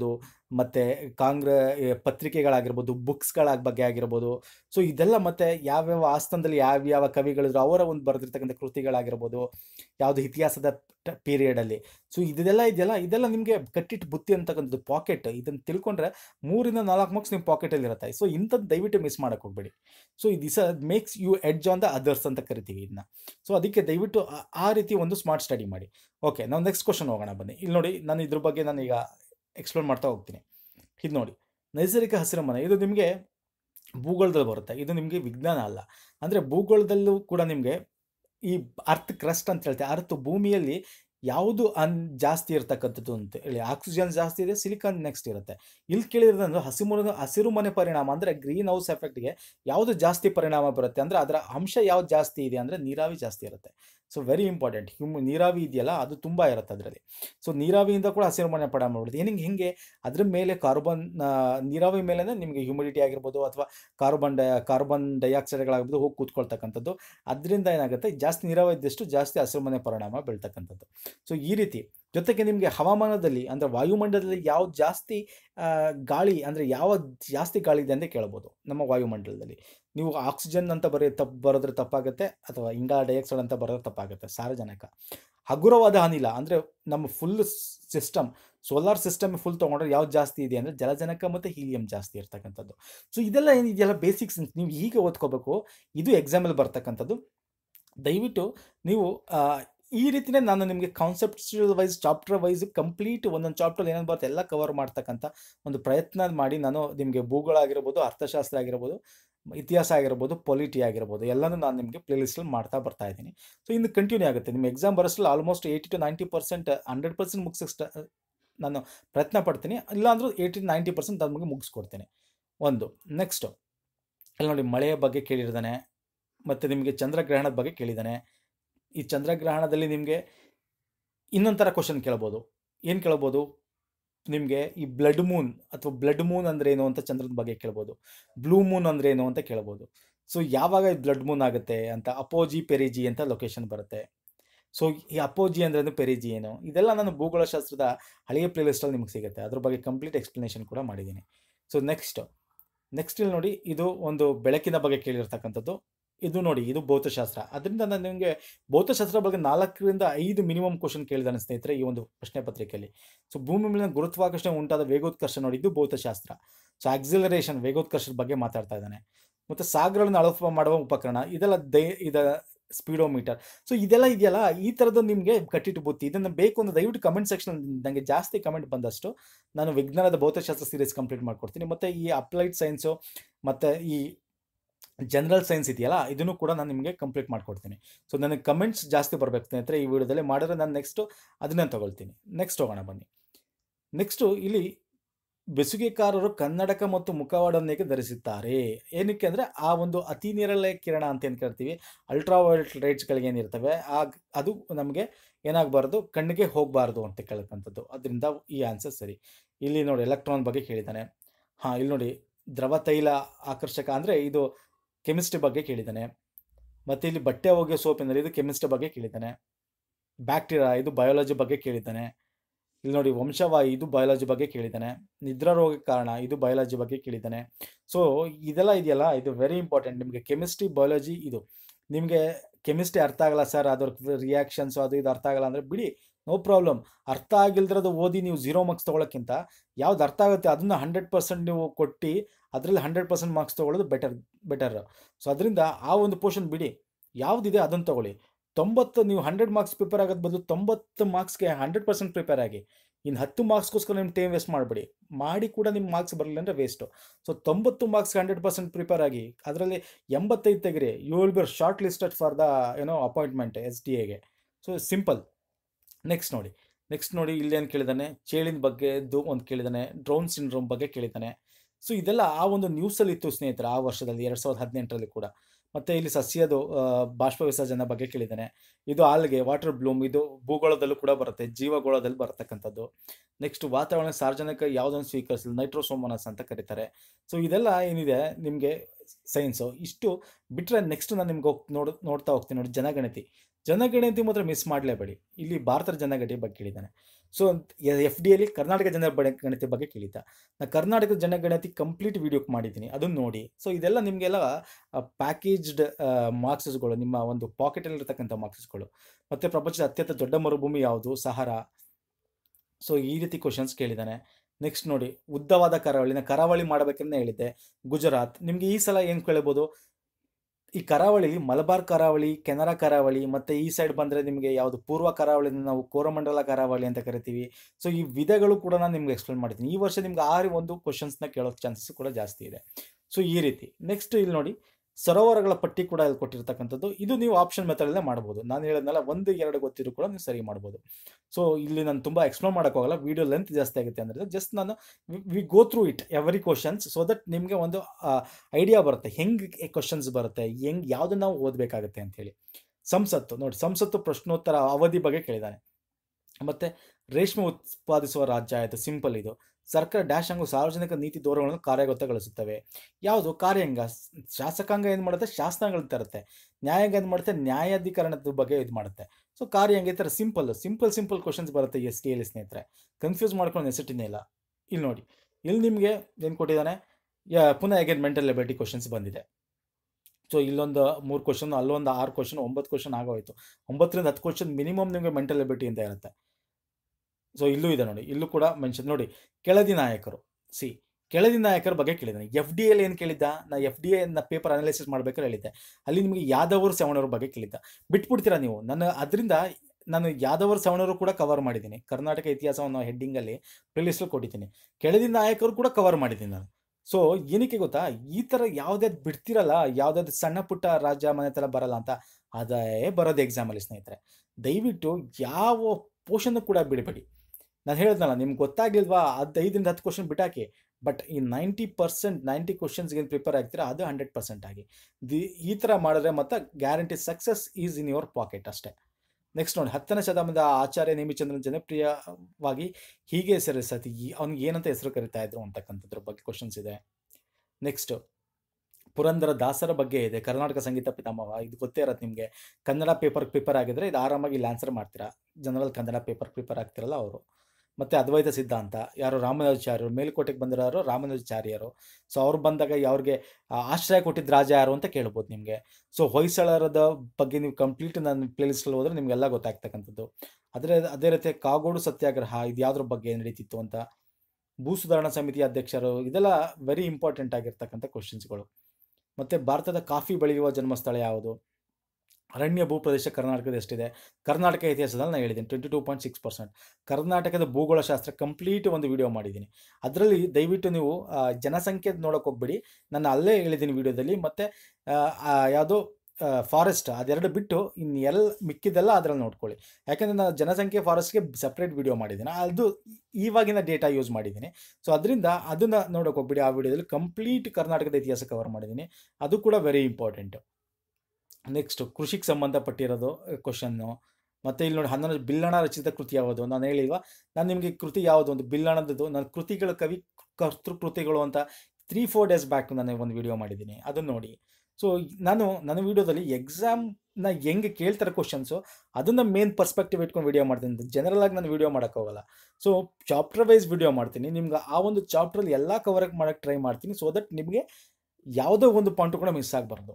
ಮತ್ತು ಕಾಂಗ್ರೆ ಎ, ಪತ್ರಿಕೆಗಳಾಗಿರ್ಬೋದು ಬುಕ್ಸ್ಗಳ ಬಗ್ಗೆ ಆಗಿರ್ಬೋದು ಸೊ ಇದೆಲ್ಲ ಮತ್ತು ಯಾವ್ಯಾವ ಆಸ್ಥಾನದಲ್ಲಿ ಯಾವ್ಯಾವ ಕವಿಗಳಿದ್ರು ಅವರ ಒಂದು ಬರೆದಿರ್ತಕ್ಕಂಥ ಕೃತಿಗಳಾಗಿರ್ಬೋದು ಯಾವುದು ಇತಿಹಾಸದ ಪೀರಿಯಡಲ್ಲಿ ಸೊ ಇದೆಲ್ಲ ಇದೆಯಲ್ಲ ಇದೆಲ್ಲ ನಿಮಗೆ ಕಟ್ಟಿಟ್ಟು ಬುತ್ತಿ ಅಂತಕ್ಕಂಥದ್ದು ಪಾಕೆಟ್ ಇದನ್ನು ತಿಳ್ಕೊಂಡ್ರೆ ಮೂರಿಂದ ನಾಲ್ಕು ಮಾರ್ಕ್ಸ್ ನಿಮ್ಮ ಪಾಕೆಟಲ್ಲಿ ಇರುತ್ತೆ ಸೊ ಇಂಥದ್ದು ದಯವಿಟ್ಟು ಮಿಸ್ ಮಾಡೋಕೆ ಹೋಗ್ಬೇಡಿ so this makes you edge on the others ಅಂತ ಕರಿತೀವಿ ಇದನ್ನ ಸೊ ಅದಕ್ಕೆ ದಯವಿಟ್ಟು ಆ- ಆ ರೀತಿ ಒಂದು ಸ್ಮಾರ್ಟ್ ಸ್ಟಡಿ ಮಾಡಿ ಓಕೆ ನಾವು ನೆಕ್ಸ್ಟ್ ಕ್ವಶನ್ ಹೋಗೋಣ ಬನ್ನಿ ಇಲ್ಲಿ ನೋಡಿ ನಾನು ಇದ್ರ ಬಗ್ಗೆ ನಾನು ಈಗ ಎಕ್ಸ್ಪ್ಲೇನ್ ಮಾಡ್ತಾ ಹೋಗ್ತೀನಿ ಇದು ನೋಡಿ ನೈಸರ್ಗಿಕ ಹಸಿರು ಮನೆ ಇದು ನಿಮಗೆ ಭೂಗೋಳದಲ್ಲಿ ಬರುತ್ತೆ ಇದು ನಿಮಗೆ ವಿಜ್ಞಾನ ಅಲ್ಲ ಅಂದರೆ ಭೂಗೋಳದಲ್ಲೂ ಕೂಡ ನಿಮಗೆ ಈ ಅರ್ತ್ ಕ್ರಸ್ಟ್ ಅಂತ ಹೇಳ್ತಾರೆ ಅರ್ತ್ ಭೂಮಿಯಲ್ಲಿ ಯಾವುದು ಅನ್ ಜಾಸ್ತಿ ಇರ್ತಕ್ಕಂಥದ್ದು ಅಂತ ಹೇಳಿ ಆಕ್ಸಿಜನ್ ಜಾಸ್ತಿ ಇದೆ ಸಿಲಿಕಾನ್ ನೆಕ್ಸ್ಟ್ ಇರುತ್ತೆ ಇಲ್ಲಿ ಕೇಳಿರೋದಂದ್ರೆ ಹಸಿರು ಹಸಿರು ಮನೆ ಪರಿಣಾಮ ಅಂದರೆ ಗ್ರೀನ್ ಹೌಸ್ ಎಫೆಕ್ಟ್ಗೆ ಯಾವುದು ಜಾಸ್ತಿ ಪರಿಣಾಮ ಬರುತ್ತೆ ಅಂದರೆ ಅದರ ಅಂಶ ಯಾವ್ದು ಜಾಸ್ತಿ ಇದೆ ಅಂದರೆ ನೀರಾವಿ ಜಾಸ್ತಿ ಇರುತ್ತೆ ಸೊ ವೆರಿ ಇಂಪಾರ್ಟೆಂಟ್ ಹ್ಯೂಮ್ ನೀರಾವಿ ಇದೆಯಲ್ಲ ಅದು ತುಂಬ ಇರುತ್ತೆ ಅದರಲ್ಲಿ ಸೊ ನೀರಾವಿಯಿಂದ ಕೂಡ ಹಸಿರು ಮನೆ ಪರಿಣಾಮ ಬರುತ್ತೆ ಏನಿಗೆ ಹಿಂಗೆ ಅದ್ರ ಮೇಲೆ ಕಾರ್ಬನ್ ನೀರಾವಿ ಮೇಲೆ ನಿಮಗೆ ಹ್ಯೂಮಿಡಿಟಿ ಆಗಿರ್ಬೋದು ಅಥವಾ ಕಾರ್ಬನ್ ಡೈ ಕಾರ್ಬನ್ ಡೈಆಕ್ಸೈಡ್ಗಳಾಗಿರ್ಬೋದು ಹೋಗಿ ಕೂತ್ಕೊಳ್ತಕ್ಕಂಥದ್ದು ಅದರಿಂದ ಏನಾಗುತ್ತೆ ಜಾಸ್ತಿ ನೀರಾವರಿ ಇದ್ದಷ್ಟು ಜಾಸ್ತಿ ಹಸಿರು ಮನೆ ಪರಿಣಾಮ ಬೀಳ್ತಕ್ಕಂಥದ್ದು ಸೊ ಈ ರೀತಿ ಜೊತೆಗೆ ನಿಮಗೆ ಹವಾಮಾನದಲ್ಲಿ ಅಂದರೆ ವಾಯುಮಂಡಲದಲ್ಲಿ ಯಾವ್ದು ಜಾಸ್ತಿ ಆ, ಗಾಳಿ ಅಂದರೆ ಯಾವ ಜಾಸ್ತಿ ಗಾಳಿ ಇದೆ ಅಂತ ಕೇಳ್ಬೋದು ನಮ್ಮ ವಾಯುಮಂಡಲದಲ್ಲಿ ನೀವು ಆಕ್ಸಿಜನ್ ಅಂತ ಬರೀ ತಪ್ಪು ಬರೋದ್ರೆ ತಪ್ಪಾಗುತ್ತೆ ಅಥವಾ ಇಂಗಾಲ ಡೈಆಕ್ಸೈಡ್ ಅಂತ ಬರೋದ್ರೆ ತಪ್ಪಾಗುತ್ತೆ ಸಾರಜನಕ ಹಗುರವಾದ ಅನಿಲ ಅಂದರೆ ನಮ್ಮ full system solar system full ತೊಗೊಂಡ್ರೆ ಯಾವ್ದು ಜಾಸ್ತಿ ಇದೆ ಅಂದರೆ ಜಲಜನಕ ಮತ್ತು ಹೀಲಿಯಂ ಜಾಸ್ತಿ ಇರ್ತಕ್ಕಂಥದ್ದು ಸೊ ಇದೆಲ್ಲ ಏನಿದೆಯಲ್ಲ ಬೇಸಿಕ್ಸ್ ನೀವು ಹೀಗೆ ಓದ್ಕೋಬೇಕು ಇದು ಎಕ್ಸಾಮಲ್ಲಿ ಬರ್ತಕ್ಕಂಥದ್ದು ದಯವಿಟ್ಟು ನೀವು ಆ, ಈ ರೀತಿನೇ ನಾನು ನಿಮಗೆ concepts wise chapter wise complete ಒಂದೊಂದು ಚಾಪ್ಟರ್ ಏನೇನು ಬರುತ್ತೆ ಎಲ್ಲ ಕವರ್ ಮಾಡ್ತಕ್ಕಂಥ ಒಂದು ಪ್ರಯತ್ನ ಮಾಡಿ ನಾನು ನಿಮಗೆ ಭೂಗೋಳ ಆಗಿರ್ಬೋದು ಅರ್ಥಶಾಸ್ತ್ರ ಆಗಿರ್ಬೋದು ಇತಿಹಾಸ ಆಗಿರ್ಬೋದು ಪೊಲಿಟಿ ಆಗಿರ್ಬೋದು ಎಲ್ಲನೂ ನಾನು ನಿಮಗೆ ಪ್ಲೇಲಿಸ್ಟಲ್ಲಿ ಮಾಡ್ತಾ ಬರ್ತಾ ಇದ್ದೀನಿ ಸೊ ಇನ್ನು ಕಂಟಿನ್ಯೂ ಆಗುತ್ತೆ ನಿಮ್ಮ ಎಕ್ಸಾಮ್ ಬರೋಷ್ಟರಲ್ಲಿ almost eighty to ninety percent hundred percent ಮುಗಿಸೋಷ್ಟು ನಾನು ಪ್ರಯತ್ನ ಪಡ್ತೀನಿ ಇಲ್ಲಾಂದ್ರೂ ಏಯ್ಟಿ ಟು ನೈಂಟಿ ಪರ್ಸೆಂಟ್ ನಮಗೆ ಮುಗಿಸ್ಕೊಡ್ತೀನಿ ಒಂದು ನೆಕ್ಸ್ಟು ಅಲ್ಲಿ ನೋಡಿ ಮಳೆಯ ಬಗ್ಗೆ ಕೇಳಿರ್ತಾನೆ ಮತ್ತು ನಿಮಗೆ ಚಂದ್ರಗ್ರಹಣದ ಬಗ್ಗೆ ಕೇಳಿದ್ದಾನೆ ಈ ಚಂದ್ರಗ್ರಹಣದಲ್ಲಿ ನಿಮಗೆ ಇನ್ನೊಂಥರ ಕ್ವಶನ್ ಕೇಳ್ಬೋದು ಏನು ಕೇಳ್ಬೋದು ನಿಮಗೆ ಈ ಬ್ಲಡ್ ಮೂನ್ ಅಥವಾ ಬ್ಲಡ್ ಮೂನ್ ಅಂದ್ರೆ ಏನು ಅಂತ ಚಂದ್ರದ ಬಗ್ಗೆ ಕೇಳ್ಬೋದು ಬ್ಲೂ ಮೂನ್ ಅಂದ್ರೆ ಏನು ಅಂತ ಕೇಳ್ಬೋದು ಸೊ ಯಾವಾಗ ಬ್ಲಡ್ ಮೂನ್ ಆಗುತ್ತೆ ಅಂತ ಅಪೋಜಿ ಪೆರಿಜಿ ಅಂತ ಲೊಕೇಶನ್ ಬರುತ್ತೆ ಸೊ ಈ ಅಪೋಜಿ ಅಂದ್ರೆ ಪೆರಿಜಿ ಏನು ಇದೆಲ್ಲ ನಾನು ಭೂಗೋಳಶಾಸ್ತ್ರದ ಹಳೆಯ ಪ್ಲೇಲಿಸ್ಟಲ್ಲಿ ನಿಮ್ಗೆ ಸಿಗುತ್ತೆ ಅದ್ರ ಬಗ್ಗೆ ಕಂಪ್ಲೀಟ್ ಎಕ್ಸ್ಪ್ಲನೇಷನ್ ಕೂಡ ಮಾಡಿದ್ದೀನಿ ಸೊ ನೆಕ್ಸ್ಟ್ ನೆಕ್ಸ್ಟ್ ಇಲ್ಲಿ ನೋಡಿ ಇದು ಒಂದು ಬೆಳಕಿನ ಬಗ್ಗೆ ಕೇಳಿರ್ತಕ್ಕಂಥದ್ದು ಇದು ನೋಡಿ ಇದು ಭೌತಶಾಸ್ತ್ರ ಅದರಿಂದ ನಾನು ನಿಮಗೆ ಭೌತಶಾಸ್ತ್ರ ಬಗ್ಗೆ ನಾಲ್ಕರಿಂದ ಐದು ಮಿನಿಮಮ್ ಕ್ವಶನ್ ಕೇಳಿದಾನೆ ಸ್ನೇಹಿತರೆ ಈ ಒಂದು ಪ್ರಶ್ನೆ ಪತ್ರಿಕೆಯಲ್ಲಿ ಸೊ ಭೂಮಿ ಮೇಲಿನ ಗುರುತ್ವಾಕರ್ಷಣೆ ಉಂಟಾದ ವೇಗೋತ್ಕರ್ಷ ನೋಡಿ ಇದು ಭೌತಶಾಸ್ತ್ರ ಸೊ ಆಕ್ಸಿಲರೇಷನ್ ವೇಗೋತ್ಕರ್ಷದ ಬಗ್ಗೆ ಮಾತಾಡ್ತಾ ಇದ್ದಾನೆ ಮತ್ತು ಸಾಗರಗಳನ್ನು ಅಳಪ ಮಾಡುವ ಉಪಕರಣ ಇದೆಲ್ಲ ದೈ ಇದ ಸ್ಪೀಡೋಮೀಟರ್ ಸೊ ಇದೆಲ್ಲ ಇದೆಯಲ್ಲ ಈ ಥರದ್ದು ನಿಮಗೆ ಕಟ್ಟಿಟ್ಟು ಬುತ್ತಿ ಇದನ್ನು ಬೇಕು ಅಂದ್ರೆ ದಯವಿಟ್ಟು ಕಮೆಂಟ್ ಸೆಕ್ಷನ್ ನನಗೆ ಜಾಸ್ತಿ ಕಮೆಂಟ್ ಬಂದಷ್ಟು ನಾನು ವಿಜ್ಞಾನದ ಭೌತಶಾಸ್ತ್ರ ಸೀರೀಸ್ ಕಂಪ್ಲೀಟ್ ಮಾಡ್ಕೊಡ್ತೀನಿ ಮತ್ತು ಈ ಅಪ್ಲೈಡ್ ಸೈನ್ಸು ಮತ್ತು ಈ ಜನರಲ್ ಸೈನ್ಸ್ ಇದೆಯಲ್ಲ ಇದನ್ನು ಕೂಡ ನಾನು ನಿಮಗೆ ಕಂಪ್ಲೀಟ್ ಮಾಡ್ಕೊಡ್ತೀನಿ ಸೊ ನನಗೆ ಕಮೆಂಟ್ಸ್ ಜಾಸ್ತಿ ಬರಬೇಕು ಸ್ನೇಹಿತರೆ ಈ ವಿಡಿಯೋದಲ್ಲಿ ಮಾಡಿದ್ರೆ ನಾನು ನೆಕ್ಸ್ಟು ಅದನ್ನೇ ತಗೊಳ್ತೀನಿ ನೆಕ್ಸ್ಟ್ ಹೋಗೋಣ ಬನ್ನಿ ನೆಕ್ಸ್ಟು ಇಲ್ಲಿ ಬೆಸುಗೆಕಾರರು ಕನ್ನಡಕ ಮತ್ತು ಮುಖವಾಡನ್ನೇಕೆ ಧರಿಸುತ್ತಾರೆ ಏನಕ್ಕೆ ಅಂದರೆ ಆ ಒಂದು ಅತಿ ನೇರಳೆ ಕಿರಣ ಅಂತ ಏನು ಕೇಳ್ತೀವಿ ಅಲ್ಟ್ರಾವೈಲೆಟ್ ರೈಟ್ಸ್ಗಳಿಗೆ ಏನಿರ್ತವೆ ಆ ಅದು ನಮಗೆ ಏನಾಗಬಾರ್ದು ಕಣ್ಣಿಗೆ ಹೋಗಬಾರ್ದು ಅಂತ ಕೇಳಕ್ಕಂಥದ್ದು ಅದರಿಂದ ಈ ಆನ್ಸರ್ ಸರಿ ಇಲ್ಲಿ ನೋಡಿ ಎಲೆಕ್ಟ್ರಾನ್ ಬಗ್ಗೆ ಕೇಳಿದ್ದಾನೆ ಹಾಂ ಇಲ್ಲಿ ನೋಡಿ ದ್ರವ ತೈಲ ಆಕರ್ಷಕ ಅಂದರೆ ಇದು ಕೆಮಿಸ್ಟ್ರಿ ಬಗ್ಗೆ ಕೇಳಿದ್ದಾನೆ ಮತ್ತು ಇಲ್ಲಿ ಬಟ್ಟೆ ಒಗೆಯೋ ಸೋಪಿನಲ್ಲಿ ಇದು ಕೆಮಿಸ್ಟ್ರಿ ಬಗ್ಗೆ ಕೇಳಿದ್ದಾನೆ ಬ್ಯಾಕ್ಟೀರಿಯಾ ಇದು ಬಯಾಲಜಿ ಬಗ್ಗೆ ಕೇಳಿದ್ದಾನೆ ಇಲ್ಲಿ ನೋಡಿ ವಂಶವಾಹಿ ಇದು ಬಯಾಲಜಿ ಬಗ್ಗೆ ಕೇಳಿದ್ದಾನೆ ನಿದ್ರಾ ರೋಗಕ್ಕೆ ಕಾರಣ ಇದು ಬಯಾಲಜಿ ಬಗ್ಗೆ ಕೇಳಿದ್ದಾನೆ ಸೊ ಇದೆಲ್ಲ ಇದೆಯಲ್ಲ ಇದು ವೆರಿ ಇಂಪಾರ್ಟೆಂಟ್ ನಿಮಗೆ ಕೆಮಿಸ್ಟ್ರಿ ಬಯಾಲಜಿ ಇದು ನಿಮಗೆ ಕೆಮಿಸ್ಟ್ರಿ ಅರ್ಥ ಆಗಲ್ಲ ಸರ್ ಅದ್ರ ರಿಯಾಕ್ಷನ್ಸು ಅದು ಇದು ಅರ್ಥ ಆಗಲ್ಲ ಅಂದರೆ ಬಿಡಿ ನೋ ಪ್ರಾಬ್ಲಮ್ ಅರ್ಥ ಆಗಿಲ್ದಿರೋದು ಓದಿ ನೀವು ಝೀರೋ ಮಾರ್ಕ್ಸ್ ತೊಗೊಳಕ್ಕಿಂತ ಯಾವ್ದು ಅರ್ಥ ಆಗುತ್ತೆ ಅದನ್ನು ಹಂಡ್ರೆಡ್ ಪರ್ಸೆಂಟ್ ನೀವು ಕೊಟ್ಟು ಅದರಲ್ಲಿ ಹಂಡ್ರೆಡ್ ಪರ್ಸೆಂಟ್ ಮಾರ್ಕ್ಸ್ ತೊಗೊಳ್ಳೋದು ಬೆಟರ್ ಬೆಟರ್ ಸೊ ಅದರಿಂದ ಆ ಒಂದು ಪೋರ್ಷನ್ ಬಿಡಿ ಯಾವುದಿದೆ ಅದನ್ನು ತೊಗೊಳ್ಳಿ ತೊಂಬತ್ತು ನೀವು ಹಂಡ್ರೆಡ್ ಮಾರ್ಕ್ಸ್ ಪ್ರಿಪೇರ್ ಆಗೋದು ಬದಲು ತೊಂಬತ್ತು ಮಾರ್ಕ್ಸ್ಗೆ ಹಂಡ್ರೆಡ್ ಪರ್ಸೆಂಟ್ ಪ್ರಿಪೇರ್ ಆಗಿ ಇನ್ನು ಹತ್ತು ಮಾರ್ಕ್ಸ್ಗೋಸ್ಕರ ನಿಮ್ಮ ಟೈಮ್ ವೇಸ್ಟ್ ಮಾಡಬೇಡಿ ಮಾಡಿ ಕೂಡ ನಿಮ್ಮ ಮಾರ್ಕ್ಸ್ ಬರಲಿಲ್ಲ ಅಂದರೆ ವೇಸ್ಟು ಸೊ ತೊಂಬತ್ತು ಮಾರ್ಕ್ಸ್ಗೆ ಹಂಡ್ರೆಡ್ ಪರ್ಸೆಂಟ್ ಪ್ರಿಪೇರ್ ಆಗಿ ಅದರಲ್ಲಿ ಎಂಬತ್ತೈದು ತೆಗಿರಿ you will be short listed for the ಏನೋ ಅಪಾಯಿಂಟ್ಮೆಂಟ್ ಎಸ್ ಡಿ ಎಗೆ ಸೊ ಸಿಂಪಲ್ ನೆಕ್ಸ್ಟ್ ನೋಡಿ ನೆಕ್ಸ್ಟ್ ನೋಡಿ ಇಲ್ಲೇನು ಕೇಳಿದ್ದಾನೆ ಚೇಳಿನ ಬಗ್ಗೆ ದು ಒಂದು ಕೇಳಿದ್ದಾನೆ ಡ್ರೋನ್ ಸಿಂಡ್ರೋಮ್ ಬಗ್ಗೆ ಕೇಳಿದ್ದಾನೆ ಸೊ ಇದೆಲ್ಲ ಆ ಒಂದು ನ್ಯೂಸಲ್ಲಿ ಇತ್ತು ಸ್ನೇಹಿತರೆ ಆ ವರ್ಷದಲ್ಲಿ ಎರಡು ಸಾವಿರದ ಹದಿನೆಂಟರಲ್ಲಿ ಕೂಡ ಮತ್ತು ಇಲ್ಲಿ ಸಸ್ಯದು ಆ, ಬಾಷ್ಪ ವಿಸರ್ಜನೆ ಬಗ್ಗೆ ಕೇಳಿದ್ದಾನೆ ಇದು ಆಲ್ಗೆ ವಾಟರ್ ಬ್ಲೂಮ್ ಇದು ಭೂಗೋಳದಲ್ಲೂ ಕೂಡ ಬರುತ್ತೆ ಜೀವಗೋಳದಲ್ಲಿ ಬರತಕ್ಕಂಥದ್ದು ನೆಕ್ಸ್ಟ್ ವಾತಾವರಣ ಸಾರ್ವಜನಿಕ ಯಾವುದನ್ನು ಸ್ವೀಕರಿಸಲು ನೈಟ್ರೋಸೋಮೋನಸ್ ಅಂತ ಕರೀತಾರೆ ಸೊ ಇದೆಲ್ಲ ಏನಿದೆ ನಿಮಗೆ ಸೈನ್ಸು ಇಷ್ಟು ಬಿಟ್ಟರೆ ನೆಕ್ಸ್ಟ್ ನಾನು ನಿಮ್ಗೆ ಹೋಗಿ ನೋಡ್ ನೋಡ್ತಾ ಹೋಗ್ತೀನಿ ನೋಡಿ ಜನಗಣತಿ ಜನಗಣತಿ ಮಾತ್ರ ಮಿಸ್ ಮಾಡಲೇಬೇಡಿ ಇಲ್ಲಿ ಭಾರತದ ಜನಗಣತಿ ಬಗ್ಗೆ ಕೇಳಿದ್ದಾನೆ ಸೊ ಎಫ್ ಡಿ ಅಲ್ಲಿ ಕರ್ನಾಟಕ ಜನಗಣತಿ ಬಗ್ಗೆ ಕೇಳಿದ್ದ ನಾನು ಕರ್ನಾಟಕ ಜನಗಣತಿ ಕಂಪ್ಲೀಟ್ ವಿಡಿಯೋ ಮಾಡಿದ್ದೀನಿ ಅದನ್ನು ನೋಡಿ ಸೊ ಇದೆಲ್ಲ ನಿಮಗೆಲ್ಲ ಪ್ಯಾಕೇಜ್ಡ್ ಮಾರ್ಕ್ಸಸ್ಗಳು ನಿಮ್ಮ ಒಂದು ಪಾಕೆಟಲ್ಲಿರ್ತಕ್ಕಂಥ ಮಾರ್ಕ್ಸಸ್ಗಳು ಮತ್ತು ಪ್ರಪಂಚದ ಅತ್ಯಂತ ದೊಡ್ಡ ಮರುಭೂಮಿ ಯಾವುದು ಸಹಾರಾ ಸೊ ಈ ರೀತಿ ಕ್ವಶನ್ಸ್ ಕೇಳಿದ್ದಾನೆ ನೆಕ್ಸ್ಟ್ ನೋಡಿ ಉದ್ದವಾದ ಕರಾವಳಿನ ಕರಾವಳಿ ಮಾಡಬೇಕಂತ ಹೇಳಿದ್ದೆ ಗುಜರಾತ್ ನಿಮಗೆ ಈ ಸಲ ಏನು ಕೇಳ್ಬೋದು ಈ ಕರಾವಳಿ ಮಲಬಾರ್ ಕರಾವಳಿ ಕೆನರಾ ಕರಾವಳಿ ಮತ್ತು ಈ ಸೈಡ್ ಬಂದರೆ ನಿಮಗೆ ಯಾವುದು ಪೂರ್ವ ಕರಾವಳಿ ನಾವು ಕೋರಮಂಡಲ ಕರಾವಳಿ ಅಂತ ಕರಿತೀವಿ ಸೊ ಈ ವಿಧಗಳು ಕೂಡ ನಾನು ನಿಮ್ಗೆ ಎಕ್ಸ್ಪ್ಲೇನ್ ಮಾಡಿದ್ದೀನಿ ಈ ವರ್ಷ ನಿಮ್ಗೆ ಆರು ಒಂದು ಕ್ವಶನ್ಸ್ನ ಕೇಳೋ ಚಾನ್ಸಸ್ ಕೂಡ ಜಾಸ್ತಿ ಇದೆ ಸೊ ಈ ರೀತಿ ನೆಕ್ಸ್ಟ್ ಇಲ್ಲಿ ನೋಡಿ ಸರೋವರಗಳ ಪಟ್ಟಿ ಕೂಡ ಇಲ್ಲಿ ಕೊಟ್ಟಿರ್ತಕ್ಕಂಥದ್ದು ಇದು ನೀವು ಆಪ್ಷನ್ ಮೆಥಡಲ್ಲೇ ಮಾಡ್ಬೋದು ನಾನು ಹೇಳಿದ್ನಲ್ಲ ಒಂದು ಎರಡು ಗೊತ್ತಿದ್ರು ಕೂಡ ನೀವು ಸರಿ ಮಾಡ್ಬೋದು ಸೊ ಇಲ್ಲಿ ನಾನು ತುಂಬ ಎಕ್ಸ್ಪ್ಲೋರ್ ಮಾಡೋಕ್ಕಾಗಲ್ಲ ವಿಡಿಯೋ ಲೆಂತ್ ಜಾಸ್ತಿ ಆಗುತ್ತೆ ಅಂದರೆ ಜಸ್ಟ್ ನಾನು we go through it every questions so that ನಿಮಗೆ ಒಂದು ಐಡಿಯಾ ಬರುತ್ತೆ ಹೆಂಗೆ ಕ್ವಶನ್ಸ್ ಬರುತ್ತೆ ಹೆಂಗೆ ಯಾವುದನ್ನು ನಾವು ಓದಬೇಕಾಗುತ್ತೆ ಅಂಥೇಳಿ ಸಂಸತ್ತು ನೋಡಿ ಸಂಸತ್ತು ಪ್ರಶ್ನೋತ್ತರ ಅವಧಿ ಬಗ್ಗೆ ಕೇಳಿದ್ದಾನೆ ಮತ್ತು ರೇಷ್ಮೆ ಉತ್ಪಾದಿಸುವ ರಾಜ್ಯ ಆಯಿತು ಸಿಂಪಲ್ ಇದು ಸರ್ಕಾರ ಡ್ಯಾಶ್ ಅಂಗು ಸಾರ್ವಜನಿಕ ನೀತಿ ಧೋರಣೆಗಳನ್ನು ಕಾರ್ಯಗತಗೊಳಿಸುತ್ತವೆ ಯಾವುದು ಕಾರ್ಯಾಂಗ ಶಾಸಕಾಂಗ ಏನು ಮಾಡುತ್ತೆ ಶಾಸನಗಳು ತರುತ್ತೆ ನ್ಯಾಯಾಂಗ ಏನು ಮಾಡುತ್ತೆ ನ್ಯಾಯಾಧಿಕರಣದ ಬಗ್ಗೆ ಇದು ಮಾಡುತ್ತೆ ಸೊ ಕಾರ್ಯಾಂಗ ಈ ಥರ ಸಿಂಪಲ್ ಸಿಂಪಲ್ ಸಿಂಪಲ್ ಕ್ವಶನ್ಸ್ ಬರುತ್ತೆ ಎಸ್ ಟಿ ಎಲ್ಲಿ ಸ್ನೇಹಿತರೆ ಕನ್ಫ್ಯೂಸ್ ಮಾಡ್ಕೊಂಡು ನೆಸಿಟಿನೇ ಇಲ್ಲ ಇಲ್ಲಿ ನೋಡಿ ಇಲ್ಲಿ ನಿಮಗೆ ಏನು ಕೊಟ್ಟಿದ್ದಾನೆ ಯಾ ಪುನಃ ಅಗೇನ್ ಮೆಂಟಲ್ ಎಬಿಲಿಟಿ ಕ್ವಶನ್ಸ್ ಬಂದಿದೆ ಸೊ ಇಲ್ಲೊಂದು ಮೂರು ಕ್ವಶನ್ ಅಲ್ಲೊಂದು ಆರು ಕ್ವಶನ್ ಒಂಬತ್ತು ಕ್ವಶನ್ ಆಗೋಯ್ತು ಒಂಬತ್ತರಿಂದ ಹತ್ತು ಕ್ವಶನ್ ಮಿನಿಮಮ್ ನಿಮಗೆ ಮೆಂಟಲ್ ಎಬಿಲಿಟಿ ಅಂತ ಇರುತ್ತೆ ಸೊ ಇಲ್ಲೂ ಇದೆ ನೋಡಿ ಇಲ್ಲೂ ಕೂಡ ಮೆನ್ಷನ್ ನೋಡಿ ಕೆಳದಿ ನಾಯಕರು ಸಿ ಕೆಳದಿ ನಾಯಕರ ಬಗ್ಗೆ ಕೇಳಿದ್ದಾನೆ ಎಫ್ ಡಿ ಎಲ್ ಏನು ಕೇಳಿದ್ದ ನಾ ಎಫ್ ಡಿ ಎನ್ನ ಪೇಪರ್ ಅನಾಲಿಸಿಸ್ ಮಾಡ್ಬೇಕಾದ್ರೆ ಹೇಳಿದ್ದೆ ಅಲ್ಲಿ ನಿಮಗೆ ಯಾದವರು ಸವಣರು ಬಗ್ಗೆ ಕೇಳಿದ್ದ ಬಿಟ್ಬಿಡ್ತೀರಾ ನೀವು ನಾನು ಅದರಿಂದ ನಾನು ಯಾದವರ ಸವಣರು ಕೂಡ ಕವರ್ ಮಾಡಿದ್ದೀನಿ ಕರ್ನಾಟಕ ಇತಿಹಾಸವನ್ನು ಹೆಡ್ಡಿಂಗಲ್ಲಿ ಪ್ಲೇಲಿಸ್ಟಲ್ಲಿ ಕೊಟ್ಟಿದ್ದೀನಿ ಕೆಳದಿ ನಾಯಕರು ಕೂಡ ಕವರ್ ಮಾಡಿದ್ದೀನಿ ನಾನು ಸೊ ಏನಕ್ಕೆ ಗೊತ್ತಾ ಈ ಥರ ಯಾವುದ್ಯಾವ್ದು ಬಿಡ್ತಿರಲ್ಲ ಯಾವುದಾದ್ರು ಸಣ್ಣ ಪುಟ್ಟ ರಾಜ್ಯ ಮನೆ ಥರ ಬರಲ್ಲ ಅಂತ ಅದೇ ಬರೋದು ಎಕ್ಸಾಮಲ್ಲಿ ಸ್ನೇಹಿತರೆ ದಯವಿಟ್ಟು ಯಾವ ಪೋರ್ಷನ್ನು ಕೂಡ ಬಿಡಬೇಡಿ ನಾನು ಹೇಳಿದ್ನಲ್ಲ ನಿಮ್ಗೆ ಗೊತ್ತಾಗ್ಲಿಲ್ವಾ ಅದು ಐದರಿಂದ ಹತ್ತು ಕ್ವಶನ್ ಬಿಟ್ಟಾಕಿ ಬಟ್ ಈ ನೈಂಟಿ ಪರ್ಸೆಂಟ್ ನೈಂಟಿ ಕ್ವಶನ್ಸ್ಗೆ ಏನು ಪ್ರಿಪೇರ್ ಆಗ್ತೀರಾ ಅದು ಹಂಡ್ರೆಡ್ ಪರ್ಸೆಂಟ್ ಆಗಿ ದಿ ಈ ಥರ ಮಾಡಿದ್ರೆ ಮತ್ತೆ guarantee success is in your pocket ಅಷ್ಟೇ ನೆಕ್ಸ್ಟ್ ನೋಡಿ ಹತ್ತನೇ ಶತಮಾನದ ಆಚಾರ್ಯ ನೇಮಿಚಂದ್ರನ್ ಜನಪ್ರಿಯವಾಗಿ ಹೀಗೆ ಹೆಸರಿಸತಿ ಅವ್ನಿಗೆ ಏನಂತ ಹೆಸರು ಕರಿತಾ ಇದ್ರು ಅಂತಕ್ಕಂಥದ್ರ ಬಗ್ಗೆ ಕ್ವಶನ್ಸ್ ಇದೆ ನೆಕ್ಸ್ಟ್ ಪುರಂದರ ದಾಸರ ಬಗ್ಗೆ ಇದೆ ಕರ್ನಾಟಕ ಸಂಗೀತ ಪಿತಾಮಹ ಇದು ಗೊತ್ತೇ ಇರತ್ತೆ ನಿಮಗೆ ಕನ್ನಡ ಪೇಪರ್ ಪ್ರಿಪೇರ್ ಆಗಿದ್ರೆ ಇದು ಆರಾಮಾಗಿ ಇಲ್ಲಿ ಆನ್ಸರ್ ಮಾಡ್ತೀರಾ ಜನರಲ್ ಕನ್ನಡ ಪೇಪರ್ ಪ್ರಿಪೇರ್ ಆಗ್ತಿರಲ್ಲ ಅವರು ಮತ್ತು ಅದ್ವೈತ ಸಿದ್ಧಾಂತ ಯಾರು ರಾಮಾನುಜಾಚಾರ್ಯರು ಮೇಲುಕೋಟೆಗೆ ಬಂದಿರೋರು ರಾಮಾನುಜಾಚಾರ್ಯರು ಸೊ ಅವ್ರು ಬಂದಾಗ ಅವ್ರಿಗೆ ಆಶ್ರಯ ಕೊಟ್ಟಿದ್ದ ರಾಜ ಯಾರು ಅಂತ ಕೇಳ್ಬೋದು ನಿಮಗೆ ಸೊ ಹೊಯ್ಸಳರದ ಬಗ್ಗೆ ನೀವು ಕಂಪ್ಲೀಟ್ ನನ್ನ ಪ್ಲೇಲಿಸ್ಟಲ್ಲಿ ಹೋದ್ರೆ ನಿಮಗೆಲ್ಲ ಗೊತ್ತಾಗ್ತಕ್ಕಂಥದ್ದು ಅದೇ ಅದೇ ರೀತಿ ಕಾಗೋಡು ಸತ್ಯಾಗ್ರಹ ಇದು ಯಾವುದ್ರ ಬಗ್ಗೆ ನಡೀತಿತ್ತು ಅಂತ ಭೂ ಸುಧಾರಣಾ ಸಮಿತಿ ಅಧ್ಯಕ್ಷರು ಇದೆಲ್ಲ ವೆರಿ ಇಂಪಾರ್ಟೆಂಟ್ ಆಗಿರ್ತಕ್ಕಂಥ ಕ್ವಶನ್ಸ್ಗಳು ಮತ್ತು ಭಾರತದ ಕಾಫಿ ಬೆಳೆಯುವ ಜನ್ಮಸ್ಥಳ ಯಾವುದು ಅರಣ್ಯ ಭೂಪ್ರದೇಶ ಕರ್ನಾಟಕದ ಎಷ್ಟಿದೆ ಕರ್ನಾಟಕ ಇತಿಹಾಸದಲ್ಲಿ ನಾನು ಹೇಳಿದ್ದೀನಿ twenty two point six percent ಕರ್ನಾಟಕದ ಭೂಗೋಳಶಾಸ್ತ್ರ ಕಂಪ್ಲೀಟ್ ಒಂದು ವಿಡಿಯೋ ಮಾಡಿದ್ದೀನಿ ಅದರಲ್ಲಿ ದಯವಿಟ್ಟು ನೀವು ಜನಸಂಖ್ಯೆ ನೋಡೋಕೆ ಹೋಗ್ಬಿಡಿ ನಾನು ಅಲ್ಲೇ ಹೇಳಿದ್ದೀನಿ ವಿಡಿಯೋದಲ್ಲಿ ಮತ್ತು ಯಾವುದೋ ಫಾರೆಸ್ಟ್ ಅದೆರಡು ಬಿಟ್ಟು ಇನ್ನು ಎಲ್ಲ ಮಿಕ್ಕಿದ್ದೆಲ್ಲ ಅದರಲ್ಲಿ ನೋಡ್ಕೊಳ್ಳಿ ಯಾಕಂದರೆ ನಾನು ಜನಸಂಖ್ಯೆ ಫಾರೆಸ್ಟ್ಗೆ ಸಪ್ರೇಟ್ ವಿಡಿಯೋ ಮಾಡಿದ್ದೀನಿ ಅದು ಇವಾಗಿನ ಡೇಟಾ ಯೂಸ್ ಮಾಡಿದ್ದೀನಿ ಸೊ ಅದರಿಂದ ಅದನ್ನು ನೋಡೋಕೆ ಹೋಗ್ಬಿಡಿ ಆ ವಿಡಿಯೋದಲ್ಲಿ ಕಂಪ್ಲೀಟ್ ಕರ್ನಾಟಕದ ಇತಿಹಾಸ ಕವರ್ ಮಾಡಿದ್ದೀನಿ ಅದು ಕೂಡ ವೆರಿ ಇಂಪಾರ್ಟೆಂಟು ನೆಕ್ಸ್ಟು ಕೃಷಿಗೆ ಸಂಬಂಧಪಟ್ಟಿರೋದು ಕ್ವಶನ್ನು ಮತ್ತು ಇಲ್ಲಿ ನೋಡಿ ಹನ್ನೊಂದು ಬಿಲ್ಲಣ ರಚಿತ ಕೃತಿ ಯಾವುದು ನಾನು ಹೇಳಿಲ್ವಾ ನಾನು ನಿಮಗೆ ಕೃತಿ ಯಾವುದು ಒಂದು ಬಿಲ್ಲಣದ್ದು ನಾನು ಕೃತಿಗಳ ಕವಿ ಕರ್ತೃ ಕೃತಿಗಳು ಅಂತ ತ್ರೀ ಫೋರ್ ಡೇಸ್ ಬ್ಯಾಕ್ ನಾನು ಒಂದು ವಿಡಿಯೋ ಮಾಡಿದ್ದೀನಿ ಅದನ್ನು ನೋಡಿ ಸೊ ನಾನು ನನ್ನ ವಿಡಿಯೋದಲ್ಲಿ ಎಕ್ಸಾಮ್ನ ಹೆಂಗೆ ಕೇಳ್ತಾರೆ ಕ್ವಶನ್ಸು ಅದನ್ನು ಮೇನ್ ಪರ್ಸ್ಪೆಕ್ಟಿವ್ ಇಟ್ಕೊಂಡು ವಿಡಿಯೋ ಮಾಡ್ತೀನಿ ಜನರಲ್ ಆಗಿ ನಾನು ವಿಡಿಯೋ ಮಾಡೋಕ್ಕೋಗಲ್ಲ ಸೊ ಚಾಪ್ಟರ್ ವೈಸ್ ವಿಡಿಯೋ ಮಾಡ್ತೀನಿ ನಿಮ್ಗೆ ಆ ಒಂದು ಚಾಪ್ಟ್ರಲ್ಲಿ ಎಲ್ಲ ಕವರ್ ಮಾಡೋಕ್ಕೆ ಟ್ರೈ ಮಾಡ್ತೀನಿ ಸೊ ದಟ್ ನಿಮಗೆ ಯಾವುದೋ ಒಂದು ಪಾಯಿಂಟು ಕೂಡ ಮಿಸ್ ಆಗಬಾರ್ದು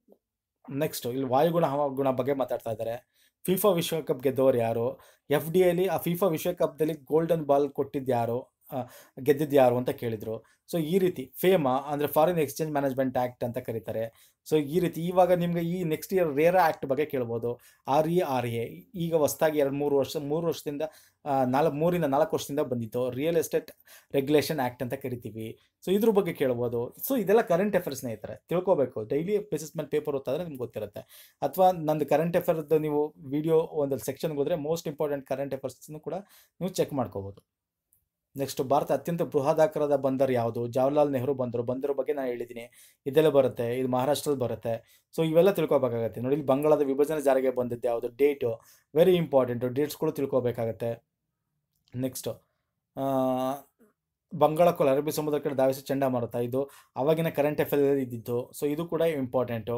ನೆಕ್ಸ್ಟು ಇಲ್ಲಿ ವಾಯುಗುಣ ಹವಾಗುಣ ಬಗ್ಗೆ ಮಾತಾಡ್ತಾ ಇದ್ದಾರೆ ಫಿಫಾ ವಿಶ್ವಕಪ್ ಗೆದ್ದವರು ಯಾರು ಎಫ್ ಡಿ ಎಲ್ಲಿ ಆ ಫಿಫಾ ವಿಶ್ವಕಪ್ದಲ್ಲಿ ಗೋಲ್ಡನ್ ಬಾಲ್ ಕೊಟ್ಟಿದ್ದು ಯಾರು ಗೆದ್ದಿದ್ದು ಯಾರು ಅಂತ ಕೇಳಿದರು ಸೊ ಈ ರೀತಿ ಫೇಮಾ ಅಂದರೆ ಫಾರಿನ್ ಎಕ್ಸ್ಚೇಂಜ್ ಮ್ಯಾನೇಜ್ಮೆಂಟ್ ಆ್ಯಕ್ಟ್ ಅಂತ ಕರೀತಾರೆ ಸೊ ಈ ರೀತಿ ಇವಾಗ ನಿಮಗೆ ಈ ನೆಕ್ಸ್ಟ್ ಇಯರ್ ರೇರಾ ಆ್ಯಕ್ಟ್ ಬಗ್ಗೆ ಕೇಳ್ಬೋದು ಆರ್ ಇ ಆರ್ ಎ ಈಗ ಹೊಸ್ದಾಗಿ ಎರಡು ಮೂರು ವರ್ಷ ಮೂರು ವರ್ಷದಿಂದ ನಾಲ್ಕು ಮೂರಿಂದ ನಾಲ್ಕು ವರ್ಷದಿಂದ ಬಂದಿತ್ತು ರಿಯಲ್ ಎಸ್ಟೇಟ್ ರೆಗ್ಯುಲೇಷನ್ ಆ್ಯಕ್ಟ್ ಅಂತ ಕರಿತೀವಿ ಸೊ ಇದ್ರ ಬಗ್ಗೆ ಕೇಳ್ಬೋದು ಸೊ ಇದೆಲ್ಲ ಕರೆಂಟ್ ಅಫೇರ್ಸ್ ಸ್ನೇಹಿತರೆ ತಿಳ್ಕೊಬೇಕು ಡೈಲಿ ಬೇಸಿಸ್ ಮೇಲೆ ಪೇಪರ್ ಓದಿದ್ರೆ ನಿಮ್ಗೆ ಗೊತ್ತಿರುತ್ತೆ ಅಥವಾ ನಂದು ಕರೆಂಟ್ ಅಫೇರ್ದು ನೀವು ವಿಡಿಯೋ ಒಂದು ಸೆಕ್ಷನ್ಗೆ ಹೋದರೆ ಮೋಸ್ಟ್ ಇಂಪಾರ್ಟೆಂಟ್ ಕರೆಂಟ್ ಅಫೇರ್ಸ್ನು ಕೂಡ ನೀವು ಚೆಕ್ ಮಾಡ್ಕೋಬೋದು ನೆಕ್ಸ್ಟ್ ಭಾರತ ಅತ್ಯಂತ ಬೃಹದಾಕಾರದ ಬಂದರು ಯಾವುದು ಜವಾಹರ್ಲಾಲ್ ನೆಹರು ಬಂದರು ಬಂದರ ಬಗ್ಗೆ ನಾನು ಹೇಳಿದ್ದೀನಿ ಇದೆಲ್ಲ ಬರುತ್ತೆ ಇದು ಮಹಾರಾಷ್ಟ್ರಲ್ಲಿ ಬರುತ್ತೆ ಸೊ ಇವೆಲ್ಲ ತಿಳ್ಕೊಬೇಕಾಗತ್ತೆ ನೋಡಿ ಇಲ್ಲಿ ಬಂಗಾಳದ ವಿಭಜನೆ ಜಾರಿಗೆ ಬಂದಿದ್ದು ಯಾವುದು ಡೇಟು ವೆರಿ ಇಂಪಾರ್ಟೆಂಟು ಡೇಟ್ಸ್ಗಳು ತಿಳ್ಕೊಬೇಕಾಗತ್ತೆ ನೆಕ್ಸ್ಟು ಬಂಗಾಳ ಕೊಲ್ಲ ಅರಬ್ಬಿ ಸಮುದ್ರ ಕಡೆ ಧಾವಿಸಿ ಚಂಡಮಾರುತ ಇದು ಅವಾಗಿನ ಕರೆಂಟ್ ಅಫೇರ್ ಇದ್ದಿದ್ದು ಸೊ ಇದು ಕೂಡ ಇಂಪಾರ್ಟೆಂಟು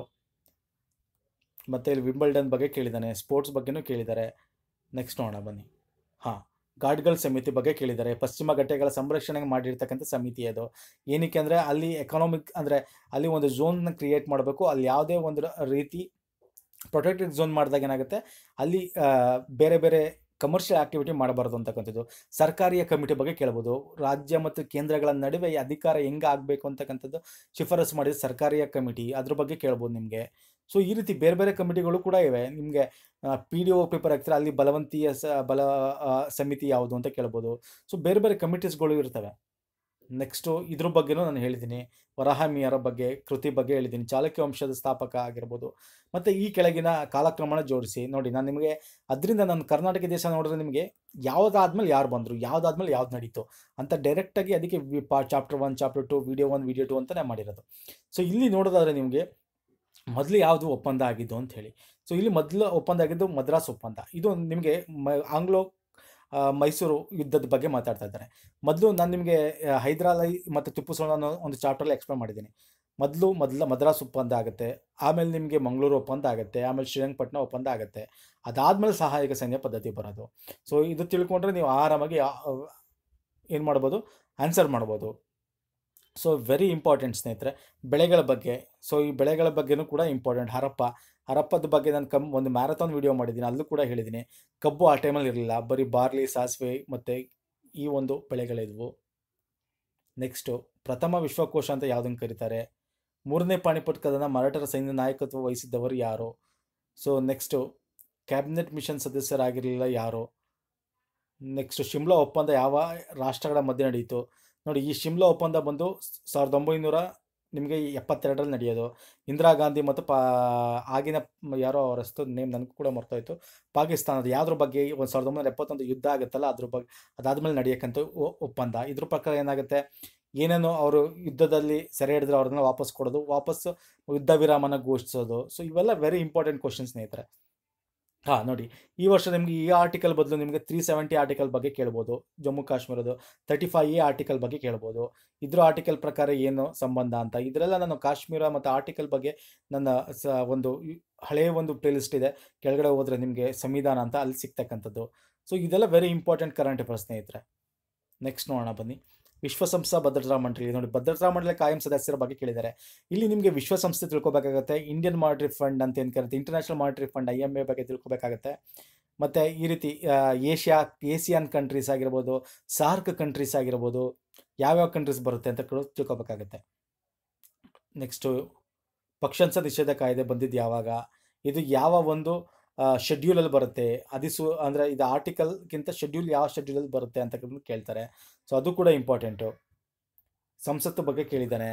ಮತ್ತು ಇಲ್ಲಿ ವಿಂಬಲ್ಡನ್ ಬಗ್ಗೆ ಕೇಳಿದ್ದಾನೆ ಸ್ಪೋರ್ಟ್ಸ್ ಬಗ್ಗೆನೂ ಕೇಳಿದ್ದಾರೆ ನೆಕ್ಸ್ಟ್ ನೋಡೋಣ ಬನ್ನಿ ಹಾಂ ಘಾಟ್ಗಳ ಸಮಿತಿ ಬಗ್ಗೆ ಕೇಳಿದ್ದಾರೆ ಪಶ್ಚಿಮ ಘಟ್ಟಗಳ ಸಂರಕ್ಷಣೆಗೆ ಮಾಡಿರ್ತಕ್ಕಂಥ ಸಮಿತಿ ಅದು ಏನಕ್ಕೆ ಅಂದರೆ ಅಲ್ಲಿ ಎಕನಾಮಿಕ್ ಅಂದರೆ ಅಲ್ಲಿ ಒಂದು ಝೋನ್ನ ಕ್ರಿಯೇಟ್ ಮಾಡಬೇಕು ಅಲ್ಲಿ ಯಾವುದೇ ಒಂದು ರ- ರೀತಿ ಪ್ರೊಟೆಕ್ಟೆಡ್ ಝೋನ್ ಮಾಡಿದಾಗ ಏನಾಗುತ್ತೆ ಅಲ್ಲಿ ಆ, ಬೇರೆ ಬೇರೆ ಕಮರ್ಷಿಯಲ್ ಆಕ್ಟಿವಿಟಿ ಮಾಡಬಾರ್ದು ಅಂತಕ್ಕಂಥದ್ದು ಸರ್ಕಾರಿಯ ಕಮಿಟಿ ಬಗ್ಗೆ ಕೇಳ್ಬೋದು ರಾಜ್ಯ ಮತ್ತು ಕೇಂದ್ರಗಳ ನಡುವೆ ಈ ಅಧಿಕಾರ ಹೆಂಗೆ ಆಗಬೇಕು ಅಂತಕ್ಕಂಥದ್ದು ಶಿಫಾರಸು ಮಾಡಿದ ಸರ್ಕಾರಿಯ ಕಮಿಟಿ ಅದ್ರ ಬಗ್ಗೆ ಕೇಳ್ಬೋದು ನಿಮಗೆ ಸೊ ಈ ರೀತಿ ಬೇರೆ ಬೇರೆ ಕಮಿಟಿಗಳು ಕೂಡ ಇವೆ ನಿಮಗೆ ಪಿ ಡಿ ಒ ಪೇಪರ್ ಆಗ್ತಾರೆ ಅಲ್ಲಿ ಬಲವಂತೀಯ ಸ ಬಲ ಆ, ಸಮಿತಿ ಯಾವುದು ಅಂತ ಕೇಳ್ಬೋದು ಸೊ ಬೇರೆ ಬೇರೆ ಕಮಿಟೀಸ್ಗಳು ಇರ್ತವೆ ನೆಕ್ಸ್ಟು ಇದ್ರ ಬಗ್ಗೆನೂ ನಾನು ಹೇಳಿದ್ದೀನಿ ವರಾಹಮಿಯರ ಬಗ್ಗೆ ಕೃತಿ ಬಗ್ಗೆ ಹೇಳಿದ್ದೀನಿ ಚಾಲುಕ್ಯ ವಂಶದ ಸ್ಥಾಪಕ ಆಗಿರ್ಬೋದು ಮತ್ತು ಈ ಕೆಳಗಿನ ಕಾಲಕ್ರಮಣ ಜೋಡಿಸಿ ನೋಡಿ ನಾನು ನಿಮಗೆ ಅದರಿಂದ ನಾನು ಕರ್ನಾಟಕ ದೇಶ ನೋಡಿದ್ರೆ ನಿಮಗೆ ಯಾವುದಾದ್ಮೇಲೆ ಯಾರು ಬಂದರು ಯಾವುದಾದ್ಮೇಲೆ ಯಾವ್ದು ನಡೀತು ಅಂತ ಡೈರೆಕ್ಟಾಗಿ ಅದಕ್ಕೆ ವಿ ಪಾ chapter one chapter two video one video two ಅಂತಲೇ ಮಾಡಿರೋದು ಸೊ ಇಲ್ಲಿ ನೋಡೋದಾದ್ರೆ ನಿಮಗೆ ಮೊದಲು ಯಾವುದು ಒಪ್ಪಂದ ಆಗಿದ್ದು ಅಂತ ಹೇಳಿ ಸೊ ಇಲ್ಲಿ ಮೊದಲು ಒಪ್ಪಂದ ಆಗಿದ್ದು ಮದ್ರಾಸ್ ಒಪ್ಪಂದ ಇದು ನಿಮಗೆ ಮ ಆಂಗ್ಲೋ ಆ, ಮೈಸೂರು ಯುದ್ಧದ ಬಗ್ಗೆ ಮಾತಾಡ್ತಾ ಇದ್ದಾರೆ ಮೊದಲು ನಾನು ನಿಮಗೆ ಆ, ಹೈದರಾಲಿ ಮತ್ತು ಟಿಪ್ಪು ಸುಲ್ತಾನ್ ಒಂದು ಚಾಪ್ಟರ್ಲಿ ಎಕ್ಸ್ಪ್ಲೇನ್ ಮಾಡಿದ್ದೀನಿ ಮೊದಲು ಮೊದಲ ಮದ್ರಾಸ್ ಒಪ್ಪಂದ ಆಗುತ್ತೆ ಆಮೇಲೆ ನಿಮಗೆ ಮಂಗಳೂರು ಒಪ್ಪಂದ ಆಗುತ್ತೆ ಆಮೇಲೆ ಶ್ರೀರಂಗಪಟ್ಟಣ ಒಪ್ಪಂದ ಆಗುತ್ತೆ ಅದಾದಮೇಲೆ ಸಹಾಯಕ ಸೈನ್ಯ ಪದ್ಧತಿ ಬರೋದು ಸೊ ಇದು ತಿಳ್ಕೊಂಡ್ರೆ ನೀವು ಆರಾಮಾಗಿ ಏನು ಮಾಡ್ಬೋದು ಆನ್ಸರ್ ಮಾಡ್ಬೋದು ಸೊ ವೆರಿ ಇಂಪಾರ್ಟೆಂಟ್ ಸ್ನೇಹಿತರೆ ಬೆಳೆಗಳ ಬಗ್ಗೆ ಸೊ ಈ ಬೆಳೆಗಳ ಬಗ್ಗೆನೂ ಕೂಡ ಇಂಪಾರ್ಟೆಂಟ್ ಹರಪ್ಪ ಹರಪ್ಪದ ಬಗ್ಗೆ ನಾನು ಕಮ್ ಒಂದು ಮ್ಯಾರಥಾನ್ ವಿಡಿಯೋ ಮಾಡಿದ್ದೀನಿ ಅಲ್ಲೂ ಕೂಡ ಹೇಳಿದ್ದೀನಿ ಕಬ್ಬು ಆ ಟೈಮಲ್ಲಿ ಇರಲಿಲ್ಲ ಬರೀ ಬಾರ್ಲಿ ಸಾಸಿವೆ ಮತ್ತು ಈ ಒಂದು ಬೆಳೆಗಳಿದ್ವು ನೆಕ್ಸ್ಟು ಪ್ರಥಮ ವಿಶ್ವಕೋಶ ಅಂತ ಯಾವುದನ್ನು ಕರೀತಾರೆ ಮೂರನೇ ಪಾಣಿಪಟ್ ಕದನ ಮರಾಠರ ಸೈನ್ಯ ನಾಯಕತ್ವ ವಹಿಸಿದ್ದವರು ಯಾರು ಸೊ ನೆಕ್ಸ್ಟು ಕ್ಯಾಬಿನೆಟ್ ಮಿಷನ್ ಸದಸ್ಯರಾಗಿರಲಿಲ್ಲ ಯಾರು ನೆಕ್ಸ್ಟ್ ಶಿಮ್ಲಾ ಒಪ್ಪಂದ ಯಾವ ರಾಷ್ಟ್ರಗಳ ಮಧ್ಯೆ ನಡೆಯಿತು ನೋಡಿ ಈ ಶಿಮ್ಲಾ ಒಪ್ಪಂದ ಬಂದು ಸಾವಿರದ ಒಂಬೈನೂರ ನಿಮಗೆ ಎಪ್ಪತ್ತೆರಡರಲ್ಲಿ ನಡೆಯೋದು ಇಂದಿರಾ ಗಾಂಧಿ ಮತ್ತು ಪಾ ಆಗಿನ ಮ- ಯಾರೋ ಅವರ ಹೆಸರು ನೇಮ್ ನನಗೂ ಕೂಡ ಮರ್ತೋಯ್ತು ಪಾಕಿಸ್ತಾನದ ಯಾವ್ದ್ರ ಬಗ್ಗೆ ಒಂದು ಸಾವಿರದ ಒಂಬೈನೂರ ಎಪ್ಪತ್ತೊಂದು ಯುದ್ಧ ಆಗುತ್ತಲ್ಲ ಅದ್ರ ಬಗ್ಗೆ ಅದಾದಮೇಲೆ ನಡೆಯೋಕ್ಕಂತ ಒ- ಒಪ್ಪಂದ ಇದ್ರ ಪ್ರಕಾರ ಏನಾಗುತ್ತೆ ಏನೇನೋ ಅವರು ಯುದ್ಧದಲ್ಲಿ ಸೆರೆ ಹಿಡಿದ್ರೆ ಅವ್ರನ್ನ ವಾಪಸ್ ಕೊಡೋದು ವಾಪಸ್ ಯುದ್ಧ ವಿರಾಮನ ಘೋಷಿಸೋದು ಸೊ ಇವೆಲ್ಲ ವೆರಿ ಇಂಪಾರ್ಟೆಂಟ್ ಕ್ವಶನ್ ಸ್ನೇಹಿತರೆ ಹಾಂ ನೋಡಿ ಈ ವರ್ಷ ನಿಮಗೆ ಈ ಆರ್ಟಿಕಲ್ ಬದಲು ನಿಮಗೆ ತ್ರೀ ಸೆವೆಂಟಿ ಆರ್ಟಿಕಲ್ ಬಗ್ಗೆ ಕೇಳ್ಬೋದು ಜಮ್ಮು ಕಾಶ್ಮೀರದ್ದು ತರ್ಟಿ ಫೈವ್ ಎ ಆರ್ಟಿಕಲ್ ಬಗ್ಗೆ ಕೇಳ್ಬೋದು ಇದ್ರ ಆರ್ಟಿಕಲ್ ಪ್ರಕಾರ ಏನು ಸಂಬಂಧ ಅಂತ ಇದರೆಲ್ಲ ನಾನು ಕಾಶ್ಮೀರ ಮತ್ತು ಆರ್ಟಿಕಲ್ ಬಗ್ಗೆ ನನ್ನ ಸ ಒಂದು ಈ ಹಳೆಯ ಒಂದು ಪ್ಲೇಲಿಸ್ಟ್ ಇದೆ ಕೆಳಗಡೆ ಹೋದರೆ ನಿಮಗೆ ಸಂವಿಧಾನ ಅಂತ ಅಲ್ಲಿ ಸಿಗ್ತಕ್ಕಂಥದ್ದು ಸೊ ಇದೆಲ್ಲ ವೆರಿ ಇಂಪಾರ್ಟೆಂಟ್ ಕರೆಂಟ್ ಅಫೇರ್ಸ್ ಸ್ನೇಹಿತರೆ ನೆಕ್ಸ್ಟ್ ನೋಡೋಣ ಬನ್ನಿ ವಿಶ್ವಸಂಸ್ಥಾ ಭದ್ರತಾ ಮಂಡಳಿ ನೋಡಿ ಭದ್ರತಾ ಮಂಡಳಿ ಕಾಯಂ ಸದಸ್ಯರ ಬಗ್ಗೆ ಕೇಳಿದ್ದಾರೆ ಇಲ್ಲಿ ನಿಮಗೆ ವಿಶ್ವಸಂಸ್ಥೆ ತಿಳ್ಕೊಬೇಕಾಗತ್ತೆ ಇಂಡಿಯನ್ ಮಾನಿಟರಿ ಫಂಡ್ ಅಂತ ಏನು ಕರೀತಾರೆ international monetary fund I M A ಬಗ್ಗೆ ತಿಳ್ಕೊಬೇಕಾಗತ್ತೆ ಮತ್ತು ಈ ರೀತಿ ಆ, ಏಷ್ಯಾ ಏಸಿಯಾನ್ ಕಂಟ್ರೀಸ್ ಆಗಿರ್ಬೋದು ಸಾರ್ಕ್ ಕಂಟ್ರೀಸ್ ಆಗಿರ್ಬೋದು ಯಾವ್ಯಾವ ಕಂಟ್ರೀಸ್ ಬರುತ್ತೆ ಅಂತ ಕೂಡ ತಿಳ್ಕೊಬೇಕಾಗತ್ತೆ ನೆಕ್ಸ್ಟು ಪಕ್ಷಾಂಶ ನಿಷೇಧ ಕಾಯ್ದೆ ಬಂದಿದ್ದು ಯಾವಾಗ ಇದು ಯಾವ ಒಂದು ಶೆಡ್ಯೂಲಲ್ಲಿ ಬರುತ್ತೆ ಅದಿಸು ಅಂದರೆ ಇದು ಆರ್ಟಿಕಲ್ಗಿಂತ ಶೆಡ್ಯೂಲ್ ಯಾವ ಶೆಡ್ಯೂಲಲ್ಲಿ ಬರುತ್ತೆ ಅಂತ ಕೇಳ್ತಾರೆ ಸೊ ಅದು ಕೂಡ ಇಂಪಾರ್ಟೆಂಟು ಸಂಸತ್ತು ಬಗ್ಗೆ ಕೇಳಿದ್ದಾನೆ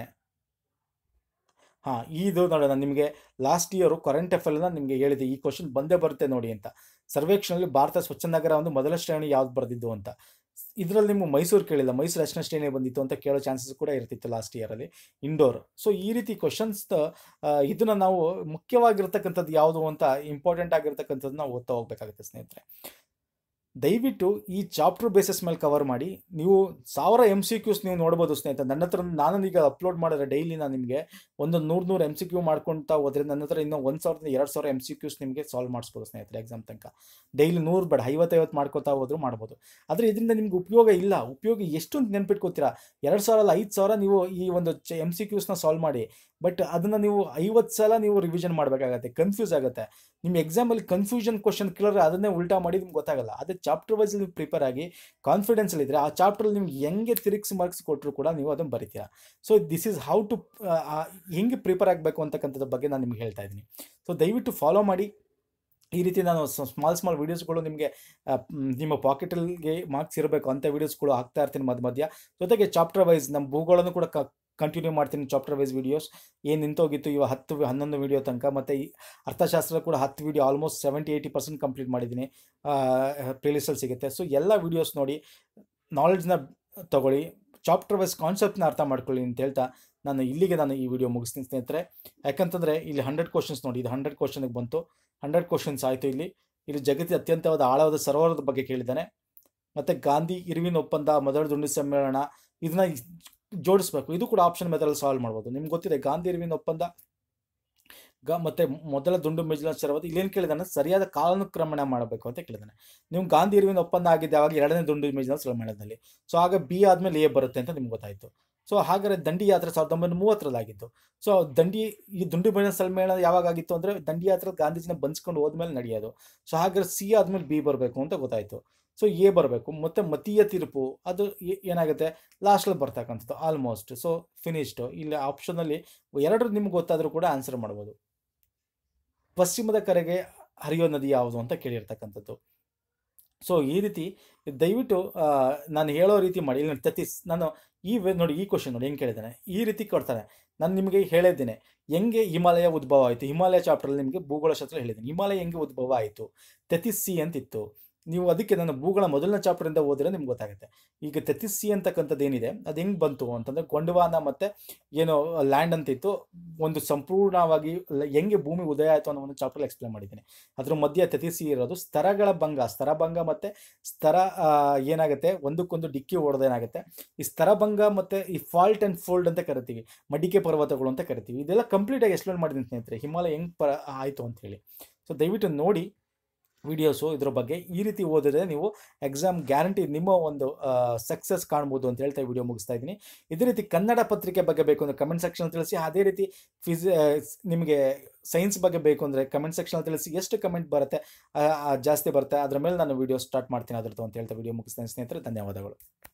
ಹಾಂ ಇದು ನೋಡಿ ನಾನು ನಿಮಗೆ ಲಾಸ್ಟ್ ಇಯರು ಕರೆಂಟ್ ಅಫೇರ್ನ ನಿಮಗೆ ಹೇಳಿದೆ ಈ ಕ್ವಶನ್ ಬಂದೇ ಬರುತ್ತೆ ನೋಡಿ ಅಂತ ಸರ್ವೇಕ್ಷಣೆಯಲ್ಲಿ ಭಾರತ ಸ್ವಚ್ಛ ನಗರ ಒಂದು ಮೊದಲ ಶ್ರೇಣಿ ಯಾವ್ದು ಬರೆದಿದ್ದು ಅಂತ ಇದರಲ್ಲಿ ನಿಮ್ಗೆ ಮೈಸೂರು ಕೇಳಿಲ್ಲ ಮೈಸೂರು ಎಷ್ಟನೇ ಶ್ರೇಣಿ ಬಂದಿತ್ತು ಅಂತ ಕೇಳೋ ಚಾನ್ಸಸ್ ಕೂಡ ಇರ್ತಿತ್ತು ಲಾಸ್ಟ್ ಇಯರಲ್ಲಿ ಇಂಡೋರ್ ಸೊ ಈ ರೀತಿ ಕ್ವಶನ್ಸ್ ಇದನ್ನ ನಾವು ಮುಖ್ಯವಾಗಿರ್ತಕ್ಕಂಥದ್ದು ಯಾವುದು ಅಂತ ಇಂಪಾರ್ಟೆಂಟ್ ಆಗಿರ್ತಕ್ಕಂಥದ್ದು ನಾವು ಓದ್ತಾ ಹೋಗ್ಬೇಕಾಗುತ್ತೆ ಸ್ನೇಹಿತರೆ ದಯವಿಟ್ಟು ಈ ಚಾಪ್ಟರ್ ಬೇಸಿಸ್ ಮೇಲೆ ಕವರ್ ಮಾಡಿ ನೀವು ಸಾವಿರ ಎಮ್ ಸಿ ಕ್ಯೂಸ್ ನೀವು ನೋಡ್ಬೋದು ಸ್ನೇಹಿತರೆ ನನ್ನ ಹತ್ರ ನಾನು ಈಗ ಅಪ್ಲೋಡ್ ಮಾಡಿದ್ರೆ ಡೈಲಿ ನಾನು ನಿಮಗೆ ಒಂದು ನೂರು ನೂರು ಎಮ್ ಸಿ ಕ್ಯೂ ಮಾಡ್ಕೊಳ್ತಾ ಹೋದ್ರೆ ನನ್ನ ಹತ್ರ ಇನ್ನೂ ಒಂದು ಸಾವಿರದ ಎರಡು ಸಾವಿರ ಎಮ್ ಸಿ ಕ್ಯೂಸ್ ನಿಮಗೆ ಸಾಲ್ವ್ ಮಾಡಿಸ್ಬೋದು ಸ್ನೇಹಿತರೆ ಎಕ್ಸಾಮ್ ತನಕ ಡೈಲಿ ನೂರು ಬೇಡ ಐವತ್ತೈವತ್ತು ಮಾಡ್ಕೊತಾ ಹೋದ್ರು ಮಾಡ್ಬೋದು ಆದರೆ ಇದರಿಂದ ನಿಮ್ಗೆ ಉಪಯೋಗ ಇಲ್ಲ ಉಪಯೋಗ ಎಷ್ಟು ಅಂತ ನೆನ್ಪಿಟ್ಕೋತೀರಾ ಎರಡು ಸಾವಿರ ಅಲ್ಲ ಐದು ಸಾವಿರ ನೀವು ಈ ಒಂದು ಚ ಎಮ್ ಸಿ ಕ್ಯೂಸ್ನ ಸಾಲ್ವ್ ಮಾಡಿ ಬಟ್ ಅದನ್ನು ನೀವು ಐವತ್ತು ಸಲ ನೀವು ರಿವಿಷನ್ ಮಾಡಬೇಕಾಗತ್ತೆ ಕನ್ಫ್ಯೂಸ್ ಆಗುತ್ತೆ ನಿಮ್ಮ ಎಕ್ಸಾಮಲ್ಲಿ ಕನ್ಫ್ಯೂಷನ್ ಕ್ವಶನ್ ಕೇಳಿದ್ರೆ ಅದನ್ನೇ ಉಲ್ಟಾ ಮಾಡಿ ನಿಮ್ಗೆ ಗೊತ್ತಾಗಲ್ಲ ಅದೇ ಚಾಪ್ಟರ್ ವೈಸ್ ನೀವು ಪ್ರಿಪೇರ್ ಆಗಿ ಕಾನ್ಫಿಡೆನ್ಸಲ್ಲಿ ಇದ್ದರೆ ಆ ಚಾಪ್ಟ್ರಲ್ಲಿ ನಿಮ್ಗೆ ಹೆಂಗೆ ತಿರುಗಿಸಿ ಮಾರ್ಕ್ಸ್ ಕೊಟ್ಟರು ಕೂಡ ನೀವು ಅದನ್ನು ಬರಿತೀರಾ so this is how to ಹೆಂಗೆ ಪ್ರಿಪೇರ್ ಆಗಬೇಕು ಅಂತಕ್ಕಂಥದ್ರ ಬಗ್ಗೆ ನಾನು ನಿಮ್ಗೆ ಹೇಳ್ತಾ ಇದ್ದೀನಿ ಸೊ ದಯವಿಟ್ಟು ಫಾಲೋ ಮಾಡಿ ಈ ರೀತಿ ನಾನು ಸ್ಮಾಲ್ ಸ್ಮಾಲ್ ವೀಡಿಯೋಸ್ಗಳು ನಿಮಗೆ ನಿಮ್ಮ ಪಾಕೆಟಲ್ಲಿಗೆ ಮಾರ್ಕ್ಸ್ ಇರಬೇಕು ಅಂಥ ವೀಡಿಯೋಸ್ಗಳು ಹಾಕ್ತಾ ಇರ್ತೀನಿ ಮಧ್ಯ ಮಧ್ಯ ಜೊತೆಗೆ ಚಾಪ್ಟರ್ ವೈಸ್ ನಮ್ಮ ಭೂಗೋಳನ್ನು ಕೂಡ ಕ ಕಂಟಿನ್ಯೂ ಮಾಡ್ತೀನಿ ಚಾಪ್ಟರ್ ವೈಸ್ ವೀಡಿಯೋಸ್ ಏನು ನಿಂತೋಗಿತ್ತು ಇವಾಗ ಹತ್ತು ಹನ್ನೊಂದು ವೀಡಿಯೋ ತನಕ ಮತ್ತು ಈ ಅರ್ಥಶಾಸ್ತ್ರ ಕೂಡ ಹತ್ತು video almost seventy eighty percent complete ಮಾಡಿದ್ದೀನಿ ಪ್ಲೇಲಿಸ್ಟಲ್ಲಿ ಸಿಗುತ್ತೆ ಸೊ ಎಲ್ಲ ವೀಡಿಯೋಸ್ ನೋಡಿ ನಾಲೆಡ್ಜ್ನ ತಗೊಳ್ಳಿ ಚಾಪ್ಟರ್ ವೈಸ್ ಕಾನ್ಸೆಪ್ಟ್ನ ಅರ್ಥ ಮಾಡ್ಕೊಳ್ಳಿ ಅಂತ ಹೇಳ್ತಾ ನಾನು ಇಲ್ಲಿಗೆ ನಾನು ಈ ವಿಡಿಯೋ ಮುಗಿಸ್ತೀನಿ ಸ್ನೇಹಿತರೆ ಯಾಕಂತಂದರೆ ಇಲ್ಲಿ ಹಂಡ್ರೆಡ್ ಕ್ವಶನ್ಸ್ ನೋಡಿ ಇದು ಹಂಡ್ರೆಡ್ ಕ್ವಶನ್ಗೆ ಬಂತು ಹಂಡ್ರೆಡ್ ಕ್ವಶನ್ಸ್ ಆಯಿತು ಇಲ್ಲಿ ಇಲ್ಲಿ ಜಗತ್ತಿನ ಅತ್ಯಂತವಾದ ಆಳವಾದ ಸರೋವರದ ಬಗ್ಗೆ ಕೇಳಿದ್ದಾನೆ ಮತ್ತು ಗಾಂಧಿ ಇರ್ವಿನ್ ಒಪ್ಪಂದ ಮೊದಲ ದುಂಡು ಸಮ್ಮೇಳನ ಇದನ್ನ ಜೋಡಿಸ್ಬೇಕು ಇದು ಕೂಡ ಆಪ್ಷನ್ ಮೆಥಡಲ್ಲಿ ಸಾಲ್ವ್ ಮಾಡ್ಬೋದು ನಿಮ್ಗೆ ಗೊತ್ತಿದೆ ಗಾಂಧಿ ಇರ್ವಿನ್ ಒಪ್ಪಂದ ಗ ಮತ್ತು ಮೊದಲ ದುಂಡು ಮೇಜಿನ ಶರವತ್ತು ಇಲ್ಲೇನು ಕೇಳಿದಾನೆ ಸರಿಯಾದ ಕಾಲಾನುಕ್ರಮಣ ಮಾಡಬೇಕು ಅಂತ ಕೇಳಿದಾನೆ ನೀವು ಗಾಂಧಿ ಇರುವಿನ ಒಪ್ಪಂದ ಆಗಿದ್ದೆ ಆವಾಗ ಎರಡನೇ ದುಂಡು ಮೇಜಿನ ಸಮ್ಮೇಳನದಲ್ಲಿ ಸೊ ಆಗ ಬಿ ಆದಮೇಲೆ ಎ ಬರುತ್ತೆ ಅಂತ ನಿಮ್ಗೆ ಗೊತ್ತಾಯಿತು ಸೊ ಹಾಗಾದ್ರೆ ದಂಡಿ ಯಾತ್ರೆ ಸಾವಿರದ ಒಂಬೈನೂರ ಮೂವತ್ತರಲ್ಲಿ ಆಗಿತ್ತು ಸೊ ದಂಡಿ ಈ ದುಂಡು ಮೇಜಿನ ಸಮ್ಮೇಳನ ಯಾವಾಗ ಆಗಿತ್ತು ಅಂದರೆ ದಂಡಿ ಯಾತ್ರೆ ಗಾಂಧೀಜಿನ ಬಂಚ್ಕೊಂಡು ಹೋದ್ಮೇಲೆ ನಡೆಯೋದು ಸೊ ಹಾಗಾದ್ರೆ ಸಿ ಆದಮೇಲೆ ಬಿ ಬರಬೇಕು ಅಂತ ಗೊತ್ತಾಯಿತು ಸೊ ಎ ಬರಬೇಕು ಮತ್ತು ಮತೀಯ ತೀರ್ಪು ಅದು ಏ- ಏನಾಗುತ್ತೆ ಲಾಸ್ಟಲ್ಲಿ ಬರ್ತಕ್ಕಂಥದ್ದು ಆಲ್ಮೋಸ್ಟ್ ಸೊ ಫಿನಿಶ್ಡು ಇಲ್ಲಿ ಆಪ್ಷನಲ್ಲಿ ಎರಡು ನಿಮ್ಗೆ ಗೊತ್ತಾದರೂ ಕೂಡ ಆನ್ಸರ್ ಮಾಡ್ಬೋದು ಪಶ್ಚಿಮದ ಕರೆಗೆ ಹರಿಯೋ ನದಿ ಯಾವುದು ಅಂತ ಕೇಳಿರ್ತಕ್ಕಂಥದ್ದು ಸೊ ಈ ರೀತಿ ದಯವಿಟ್ಟು ಆ, ನಾನು ಹೇಳೋ ರೀತಿ ಮಾಡಿ ಇಲ್ಲಿ ನೋಡಿ ತತಿಸ್ ನಾನು ಈ ವೇ ನೋಡಿ ಈ ಕ್ವಶನ್ ನೋಡಿ ಹೆಂಗೆ ಕೇಳಿದ್ದಾನೆ ಈ ರೀತಿ ಕೊಡ್ತಾನೆ ನಾನು ನಿಮಗೆ ಹೇಳಿದ್ದೇನೆ ಹೆಂಗೆ ಹಿಮಾಲಯ ಉದ್ಭವ ಆಯಿತು ಹಿಮಾಲಯ ಚಾಪ್ಟರಲ್ಲಿ ನಿಮಗೆ ಭೂಗೋಳಶಾಸ್ತ್ರ ಹೇಳಿದ್ದೀನಿ ಹಿಮಾಲಯ ಹೆಂಗೆ ಉದ್ಭವ ಆಯಿತು ತೆತಿಸ್ಸಿ ಅಂತಿತ್ತು ನೀವು ಅದಕ್ಕೆ ನಾನು ಭೂಗೋಳ ಮೊದಲನೇ ಚಾಪ್ಟರಿಂದ ಓದಿದ್ರೆ ನಿಮ್ಗೆ ಗೊತ್ತಾಗುತ್ತೆ ಈಗ ತೆತಿಸ್ಸಿ ಅಂತಕ್ಕಂಥದ್ದು ಏನಿದೆ ಅದು ಹೆಂಗೆ ಬಂತು ಅಂತಂದರೆ ಗೊಂಡವಾನ ಮತ್ತು ಏನೋ ಲ್ಯಾಂಡ್ ಅಂತಿತ್ತು ಒಂದು ಸಂಪೂರ್ಣವಾಗಿ ಲ- ಹೆಂಗೆ ಭೂಮಿ ಉದಯ ಆಯಿತು ಅನ್ನೋ ಒಂದು ಚಾಪ್ಟರ್ ಎಕ್ಸ್ಪ್ಲೇನ್ ಮಾಡಿದ್ದೀನಿ ಅದ್ರ ಮಧ್ಯೆ ತೆತಿಸಿ ಇರೋದು ಸ್ತರಗಳ ಭಂಗ ಸ್ತರಭಂಗ ಮತ್ತು ಸ್ತರ ಆ, ಏನಾಗುತ್ತೆ ಒಂದಕ್ಕೊಂದು ಡಿಕ್ಕಿ ಹೊಡೆದೇನಾಗುತ್ತೆ ಈ ಸ್ತರಭಂಗ ಮತ್ತು ಈ ಫಾಲ್ಟ್ ಆ್ಯಂಡ್ ಫೋಲ್ಡ್ ಅಂತ ಕರಿತೀವಿ ಮಡಿಕೆ ಪರ್ವತಗಳು ಅಂತ ಕರಿತೀವಿ ಇದೆಲ್ಲ ಕಂಪ್ಲೀಟಾಗಿ ಎಕ್ಸ್ಪ್ಲೇನ್ ಮಾಡಿದ್ದೀನಿ ಸ್ನೇಹಿತರೆ ಹಿಮಾಲಯ ಹೆಂಗೆ ಪ ಆಯಿತು ಅಂತ ಹೇಳಿ ಸೊ ದಯವಿಟ್ಟು ನೋಡಿ ವಿಡಿಯೋಸು ಇದ್ರ ಬಗ್ಗೆ ಈ ರೀತಿ ಓದಿದ್ರೆ ನೀವು ಎಕ್ಸಾಮ್ ಗ್ಯಾರಂಟಿ ನಿಮ್ಮ ಒಂದು ಸಕ್ಸಸ್ ಕಾಣ್ಬೋದು ಅಂತ ಹೇಳ್ತಾ ವಿಡಿಯೋ ಮುಗಿಸ್ತಾ ಇದ್ದೀನಿ ಇದೇ ರೀತಿ ಕನ್ನಡ ಪತ್ರಿಕೆ ಬಗ್ಗೆ ಬೇಕು ಅಂದರೆ ಕಮೆಂಟ್ ಸೆಕ್ಷನ್ ತಿಳಿಸಿ ಅದೇ ರೀತಿ ಫಿಸಿ ನಿಮಗೆ ಸೈನ್ಸ್ ಬಗ್ಗೆ ಬೇಕು ಅಂದರೆ ಕಮೆಂಟ್ ಸೆಕ್ಷನ್ ತಿಳಿಸಿ ಎಷ್ಟು ಕಮೆಂಟ್ ಬರುತ್ತೆ ಆ, ಆ, ಜಾಸ್ತಿ ಬರುತ್ತೆ ಅದ್ರ ಮೇಲೆ ನಾನು ವಿಡಿಯೋ ಸ್ಟಾರ್ಟ್ ಮಾಡ್ತೀನಿ ಅದ್ರದ್ದು ಅಂತ ಹೇಳ್ತಾ ವಿಡಿಯೋ ಮುಗಿಸ್ತೀನಿ ಸ್ನೇಹಿತರೆ ಧನ್ಯವಾದಗಳು